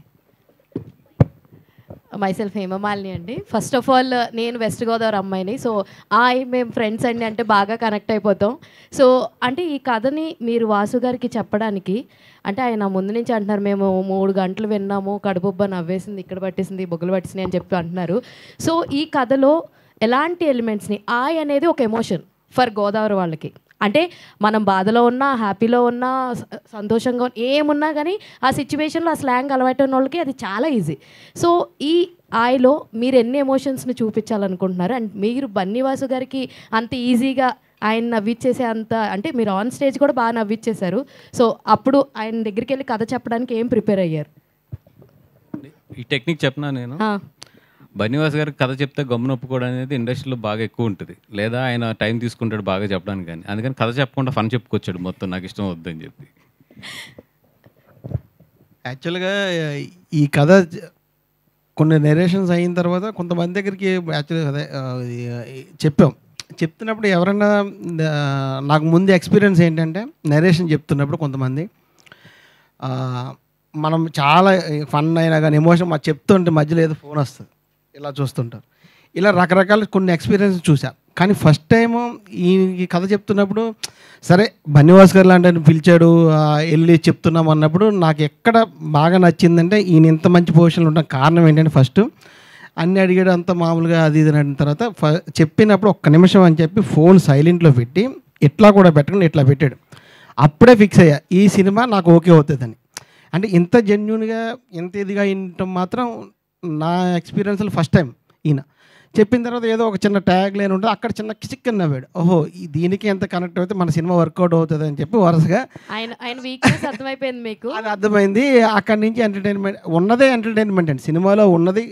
మైసెల్ఫ్ హేమమాలిని అండి ఫస్ట్ ఆఫ్ ఆల్ నేను వెస్ట్ గోదావరి అమ్మాయిని సో ఆయ్ మేము ఫ్రెండ్స్ అండి అంటే బాగా కనెక్ట్ అయిపోతాం సో అంటే ఈ కథని మీరు వాసు గారికి చెప్పడానికి అంటే ఆయన ముందు నుంచి అంటున్నారు మేము మూడు గంటలు విన్నాము కడుపుబ్బ నవ్వేసింది ఇక్కడ పట్టేసింది బొగ్గులు పట్టేసింది అని చెప్పి అంటున్నారు సో ఈ కథలో ఎలాంటి ఎలిమెంట్స్ని ఆయ్ అనేది ఒక ఎమోషన్ ఫర్ గోదావరి వాళ్ళకి అంటే మనం బాధలో ఉన్నా హ్యాపీలో ఉన్నా స- సంతోషంగా ఉన్నా ఏమున్నా కానీ ఆ సిచ్యువేషన్లో ఆ స్లాంగ్ అలవాటు ఉన్న వాళ్ళకి అది చాలా ఈజీ సో ఈ ఆయలో మీరు ఎన్ని ఎమోషన్స్ని చూపించాలనుకుంటున్నారు అండ్ మీరు బన్నీవాసు గారికి అంత ఈజీగా ఆయన నవ్విచ్చేసే అంత అంటే మీరు ఆన్ స్టేజ్ కూడా బాగా నవ్విచ్చేశారు సో అప్పుడు ఆయన దగ్గరికి వెళ్ళి కథ చెప్పడానికి ఏం ప్రిపేర్ అయ్యారు ఈ టెక్నిక్ చెప్పనా నేను ఆ. బన్నీవాస్ గారికి కథ చెప్తే గమ్మున ఒప్పుకోవడం అనేది ఇండస్ట్రీలో బాగా ఎక్కువ ఉంటుంది లేదా ఆయన టైం తీసుకుంటాడు బాగా చెప్పడానికి కానీ అందుకని కథ చెప్పకుండా ఫన్ చెప్పుకొచ్చాడు మొత్తం నాకు ఇష్టం వద్దని చెప్పి యాక్చువల్గా ఈ కథ జ- కొన్ని నెరేషన్స్ అయిన తర్వాత కొంతమంది దగ్గరికి యాక్చువల్గా అదే ఆ, ఇది, చెప్పాం చెప్తున్నప్పుడు ఎవరైనా ఆ, నాకు ముందు ఎక్స్పీరియన్స్ ఏంటంటే నరేషన్ చెప్తున్నప్పుడు కొంతమంది ఆ, మనం చాలా ఫన్ అయినా కానీ ఎమోషన్ మాకు చెప్తుంటే మధ్యలో ఏదో ఫోన్ వస్తుంది ఇలా చూస్తుంటారు ఇలా రకరకాల కొన్ని ఎక్స్పీరియన్స్ చూసా కానీ ఫస్ట్ టైం ఈ ఈ కథ చెప్తున్నప్పుడు సరే బన్నివాస్ గారు లాంటి ఆయన పిలిచాడు ఆ, వెళ్ళి చెప్తున్నాం అన్నప్పుడు నాకు ఎక్కడ బాగా నచ్చిందంటే ఈయన ఇంత మంచి పొజిషన్లో ఉండడం కారణం ఏంటంటే ఫస్ట్ అన్ని అడిగాడు అంత మామూలుగా అది ఇది అని అడిగిన తర్వాత ఫ- చెప్పినప్పుడు ఒక్క నిమిషం అని చెప్పి ఫోన్ సైలెంట్లో పెట్టి ఇట్లా కూడా పెట్టకుండా ఇట్లా పెట్టాడు అప్పుడే ఫిక్స్ అయ్యా ఈ సినిమా నాకు ఓకే అవుతుందని అంటే ఇంత జెన్యున్గా ఇంత ఇదిగా వినటం మాత్రం నా ఎక్స్పీరియన్స్లో ఫస్ట్ టైం ఈయన చెప్పిన తర్వాత ఏదో ఒక చిన్న ట్యాగ్ లైన్ ఉంటుంది అక్కడ చిన్న కిచిక్ అని నవ్వాడు ఓహో ఈ దీనికి ఎంత కనెక్ట్ అయితే మన సినిమా వర్కౌట్ అవుతుంది అని చెప్పి వరుసగా ఆయన ఆయన వీక్నెస్ అర్థమైపోయింది మీకు అది అర్థమైంది అక్కడి నుంచి ఎంటర్టైన్మెంట్ ఉన్నదే ఎంటర్టైన్మెంట్ అండి సినిమాలో ఉన్నది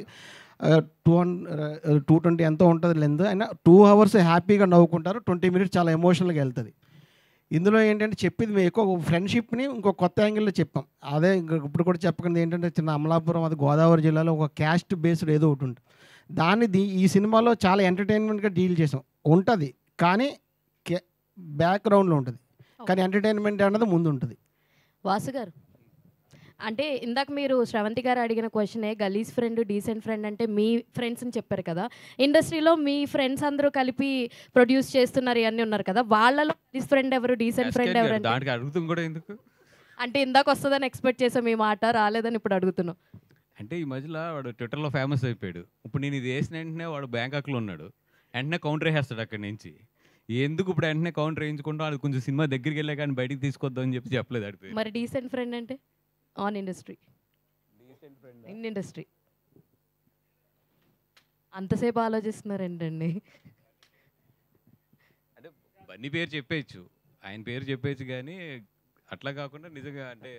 టూ టూ ట్వంటీ ఎంతో ఉంటుంది లెంత్ అయినా టూ అవర్స్ హ్యాపీగా నవ్వుకుంటారు ట్వంటీ మినిట్స్ చాలా ఎమోషనల్గా వెళ్తుంది ఇందులో ఏంటంటే చెప్పింది మేము ఎక్కువ ఫ్రెండ్షిప్ని ఇంకో కొత్త యాంగిల్లో చెప్పాం అదే ఇంక ఇప్పుడు కూడా చెప్పకుండా ఏంటంటే చిన్న అమలాపురం అది గోదావరి జిల్లాలో ఒక క్యాస్ట్ బేస్డ్ ఏదో ఒకటి ఉంటుంది దాన్ని దీ- ఈ సినిమాలో చాలా ఎంటర్టైన్మెంట్గా డీల్ చేసాం ఉంటుంది కానీ బ్యాక్గ్రౌండ్లో ఉంటుంది కానీ ఎంటర్టైన్మెంట్ అన్నది ముందు ఉంటుంది వాసు గారు అంటే ఇందాక మీరు శ్రవంతి గారు అడిగిన క్వశ్చనే గలీజ్ ఫ్రెండ్ డీసెంట్ ఫ్రెండ్ అంటే మీ ఫ్రెండ్స్ అని చెప్పారు కదా ఇండస్ట్రీలో మీ ఫ్రెండ్స్ అందరూ కలిపి ప్రొడ్యూస్ చేస్తున్నారు ఇవన్నీ ఉన్నారు కదా వాళ్ళలో గలీజ్ ఫ్రెండ్ ఎవరు డీసెంట్ ఫ్రెండ్ ఎవరు అంటే దానికి అడుగుతాం కూడా ఎందుకు అంటే ఇందాక వస్తుందని ఎక్స్పెక్ట్ చేసాం మీ మాట రాలేదని ఇప్పుడు అడుగుతున్నాం అంటే ఈ మధ్యలో వాడు ట్విట్టర్లో ఫేమస్ అయిపోయాడు ఇప్పుడు నేను ఇది వేసిన వెంటనే వాడు బ్యాంకాక్లో ఉన్నాడు వెంటనే కౌంటర్ వేస్తాడు అక్కడి నుంచి ఎందుకు ఇప్పుడు వెంటనే కౌంటర్ వేయించుకుంటాం అది కొంచెం సినిమా దగ్గరికి వెళ్ళా కానీ బయటికి తీసుకొద్దాం అని చెప్పి చెప్పలేదు అడిపోయి మరి డీసెంట్ ఫ్రెండ్ అంటే ఆన్ ఇండస్ట్రీ ఇన్ ఇండస్ట్రీ అంతసేపు ఆలోచిస్తున్నారు ఏంటండి బన్నీ పేరు చెప్పేయచ్చు ఆయన పేరు చెప్పేయచ్చు కానీ అట్లా కాకుండా నిజంగా అంటే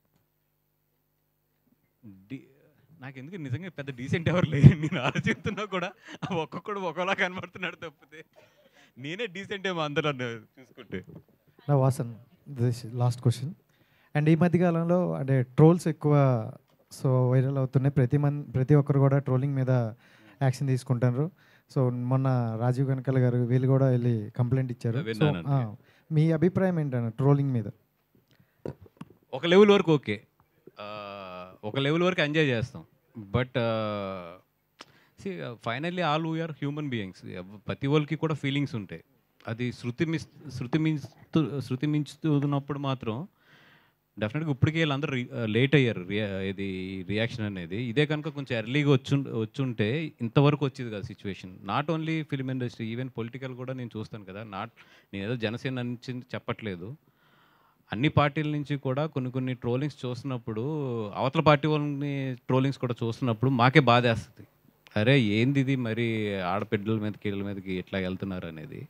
డి- నాకు ఎందుకు నిజంగా పెద్ద డీసెంట్ ఎవరు లేరు నేను ఆలోచిస్తున్నా కూడా ఆ ఒక్కొక్కడు ఒకలా కనబడుతున్నాడు తప్పితే నేనే డీసెంట్ ఏమో అందరూ నన్ను చూసుకుంటే నా వాసన్ దిస్ లాస్ట్ క్వశ్చన్ అండ్ ఈ మధ్యకాలంలో అంటే ట్రోల్స్ ఎక్కువ సో వైరల్ అవుతున్నాయి ప్రతి మన్ ప్రతి ఒక్కరు కూడా ట్రోలింగ్ మీద యాక్షన్ తీసుకుంటారు సో మొన్న రాజీవ్ కనకల్ గారు వీళ్ళు కూడా వెళ్ళి కంప్లైంట్ ఇచ్చారు సో విన్నానండి. మీ అభిప్రాయం ఏంటన్న ట్రోలింగ్ మీద ఒక లెవెల్ వరకు ఓకే ఆ, ఒక లెవెల్ వరకు ఎంజాయ్ చేస్తాం but finally all we are human beings ప్రతి వాళ్ళకి కూడా ఫీలింగ్స్ ఉంటాయి అది శృతి మిస్ శృతి మించుతూ శృతి మించుతున్నప్పుడు మాత్రం డెఫినెట్గా ఇప్పటికే వీళ్ళందరూ లేట్ అయ్యారు రియా ఇది రియాక్షన్ అనేది ఇదే కనుక కొంచెం ఎర్లీగా వచ్చి వచ్చుంటే ఇంతవరకు వచ్చేది కదా situation not only film industry even political కూడా నేను చూస్తాను కదా నాట్ నేను ఏదో జనసేన నుంచి చెప్పట్లేదు అన్ని పార్టీల నుంచి కూడా కొన్ని కొన్ని ట్రోలింగ్స్ చూస్తున్నప్పుడు అవతల పార్టీ వాళ్ళని ట్రోలింగ్స్ కూడా చూస్తున్నప్పుడు మాకే బాధేస్తుంది అరే ఏంది ఇది మరి ఆడపిడ్డల మీదకి వీళ్ళ మీదకి ఎట్లా వెళ్తున్నారు అనేది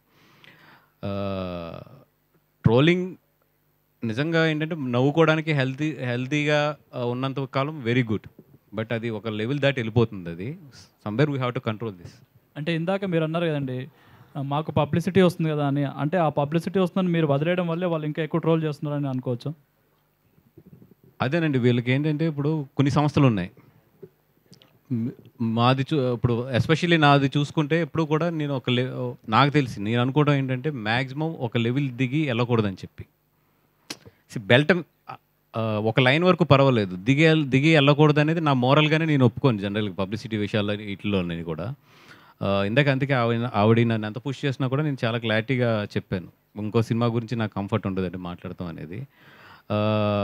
ట్రోలింగ్ నిజంగా ఏంటంటే నవ్వుకోవడానికి హెల్తీ హెల్తీగా ఉన్నంత కాలం వెరీ గుడ్ బట్ అది ఒక లెవెల్ దాటి వెళ్ళిపోతుంది అది somewhere we have to control this అంటే ఇందాక మీరు అన్నారు కదండి ఆ, మాకు పబ్లిసిటీ వస్తుంది కదా అని అంటే ఆ పబ్లిసిటీ వస్తుందని మీరు వదిలేయడం వల్లే వాళ్ళు ఇంకా ఎక్కువ ట్రోల్ చేస్తున్నారని అనుకోవచ్చు అదేనండి వీళ్ళకి ఏంటంటే ఇప్పుడు కొన్ని సంస్థలు ఉన్నాయి మ్, మాది చూ ఇప్పుడు ఎస్పెషల్లీ నాది చూసుకుంటే ఎప్పుడు కూడా నేను ఒక లె నాకు తెలిసి నేను అనుకోవడం ఏంటంటే మ్యాక్సిమం ఒక లెవెల్ దిగి వెళ్ళకూడదని చెప్పి బెల్ట్ ఒక లైన్ వరకు పర్వాలేదు దిగి వెళ్- దిగి వెళ్ళకూడదు అనేది నా మోరల్గానే నేను ఒప్పుకోను జనరల్గా పబ్లిసిటీ విషయాల్లో వీటిలో నేను కూడా ఆ, ఇందాక అందుకే ఆవిడ ఆవిడ నన్ను ఎంత పుష్ చేసినా కూడా నేను చాలా క్లారిటీగా చెప్పాను ఇంకో సినిమా గురించి నాకు కంఫర్ట్ ఉండదండి మాట్లాడతాం అనేది ఆ,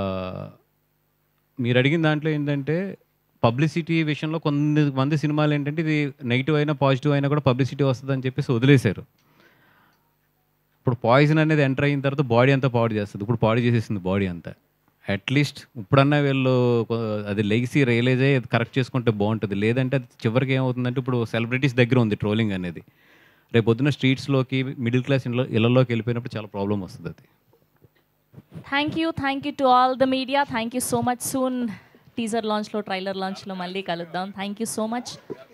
మీరు అడిగిన దాంట్లో ఏంటంటే పబ్లిసిటీ విషయంలో కొన్ని మంది సినిమాలు ఏంటంటే ఇది నెగిటివ్ అయినా పాజిటివ్ అయినా కూడా పబ్లిసిటీ వస్తుందని చెప్పేసి వదిలేశారు ఇప్పుడు పాయిజన్ అనేది ఎంటర్ అయిన తర్వాత బాడీ అంతా పాడు చేస్తుంది ఇప్పుడు పాడు చేసేసింది బాడీ అంతా అట్లీస్ట్ ఇప్పుడన్నా వీళ్ళు కొ- అది లెగిసి రియలైజ్ అయ్యి అది కరెక్ట్ చేసుకుంటే బాగుంటుంది లేదంటే అది చివరికి ఏమవుతుందంటే ఇప్పుడు సెలబ్రిటీస్ దగ్గర ఉంది ట్రోలింగ్ అనేది రేపు పొద్దున్న స్ట్రీట్స్లోకి మిడిల్ క్లాస్ ఇళ్ళ ఇళ్ళలోకి వెళ్ళిపోయినప్పుడు చాలా ప్రాబ్లం వస్తుంది అది thank you thank you to all the media thank you so much soon teaser లాంచ్లో ట్రైలర్ లాంచ్లో మళ్ళీ కలుద్దాం థ్యాంక్ యూ సో మచ్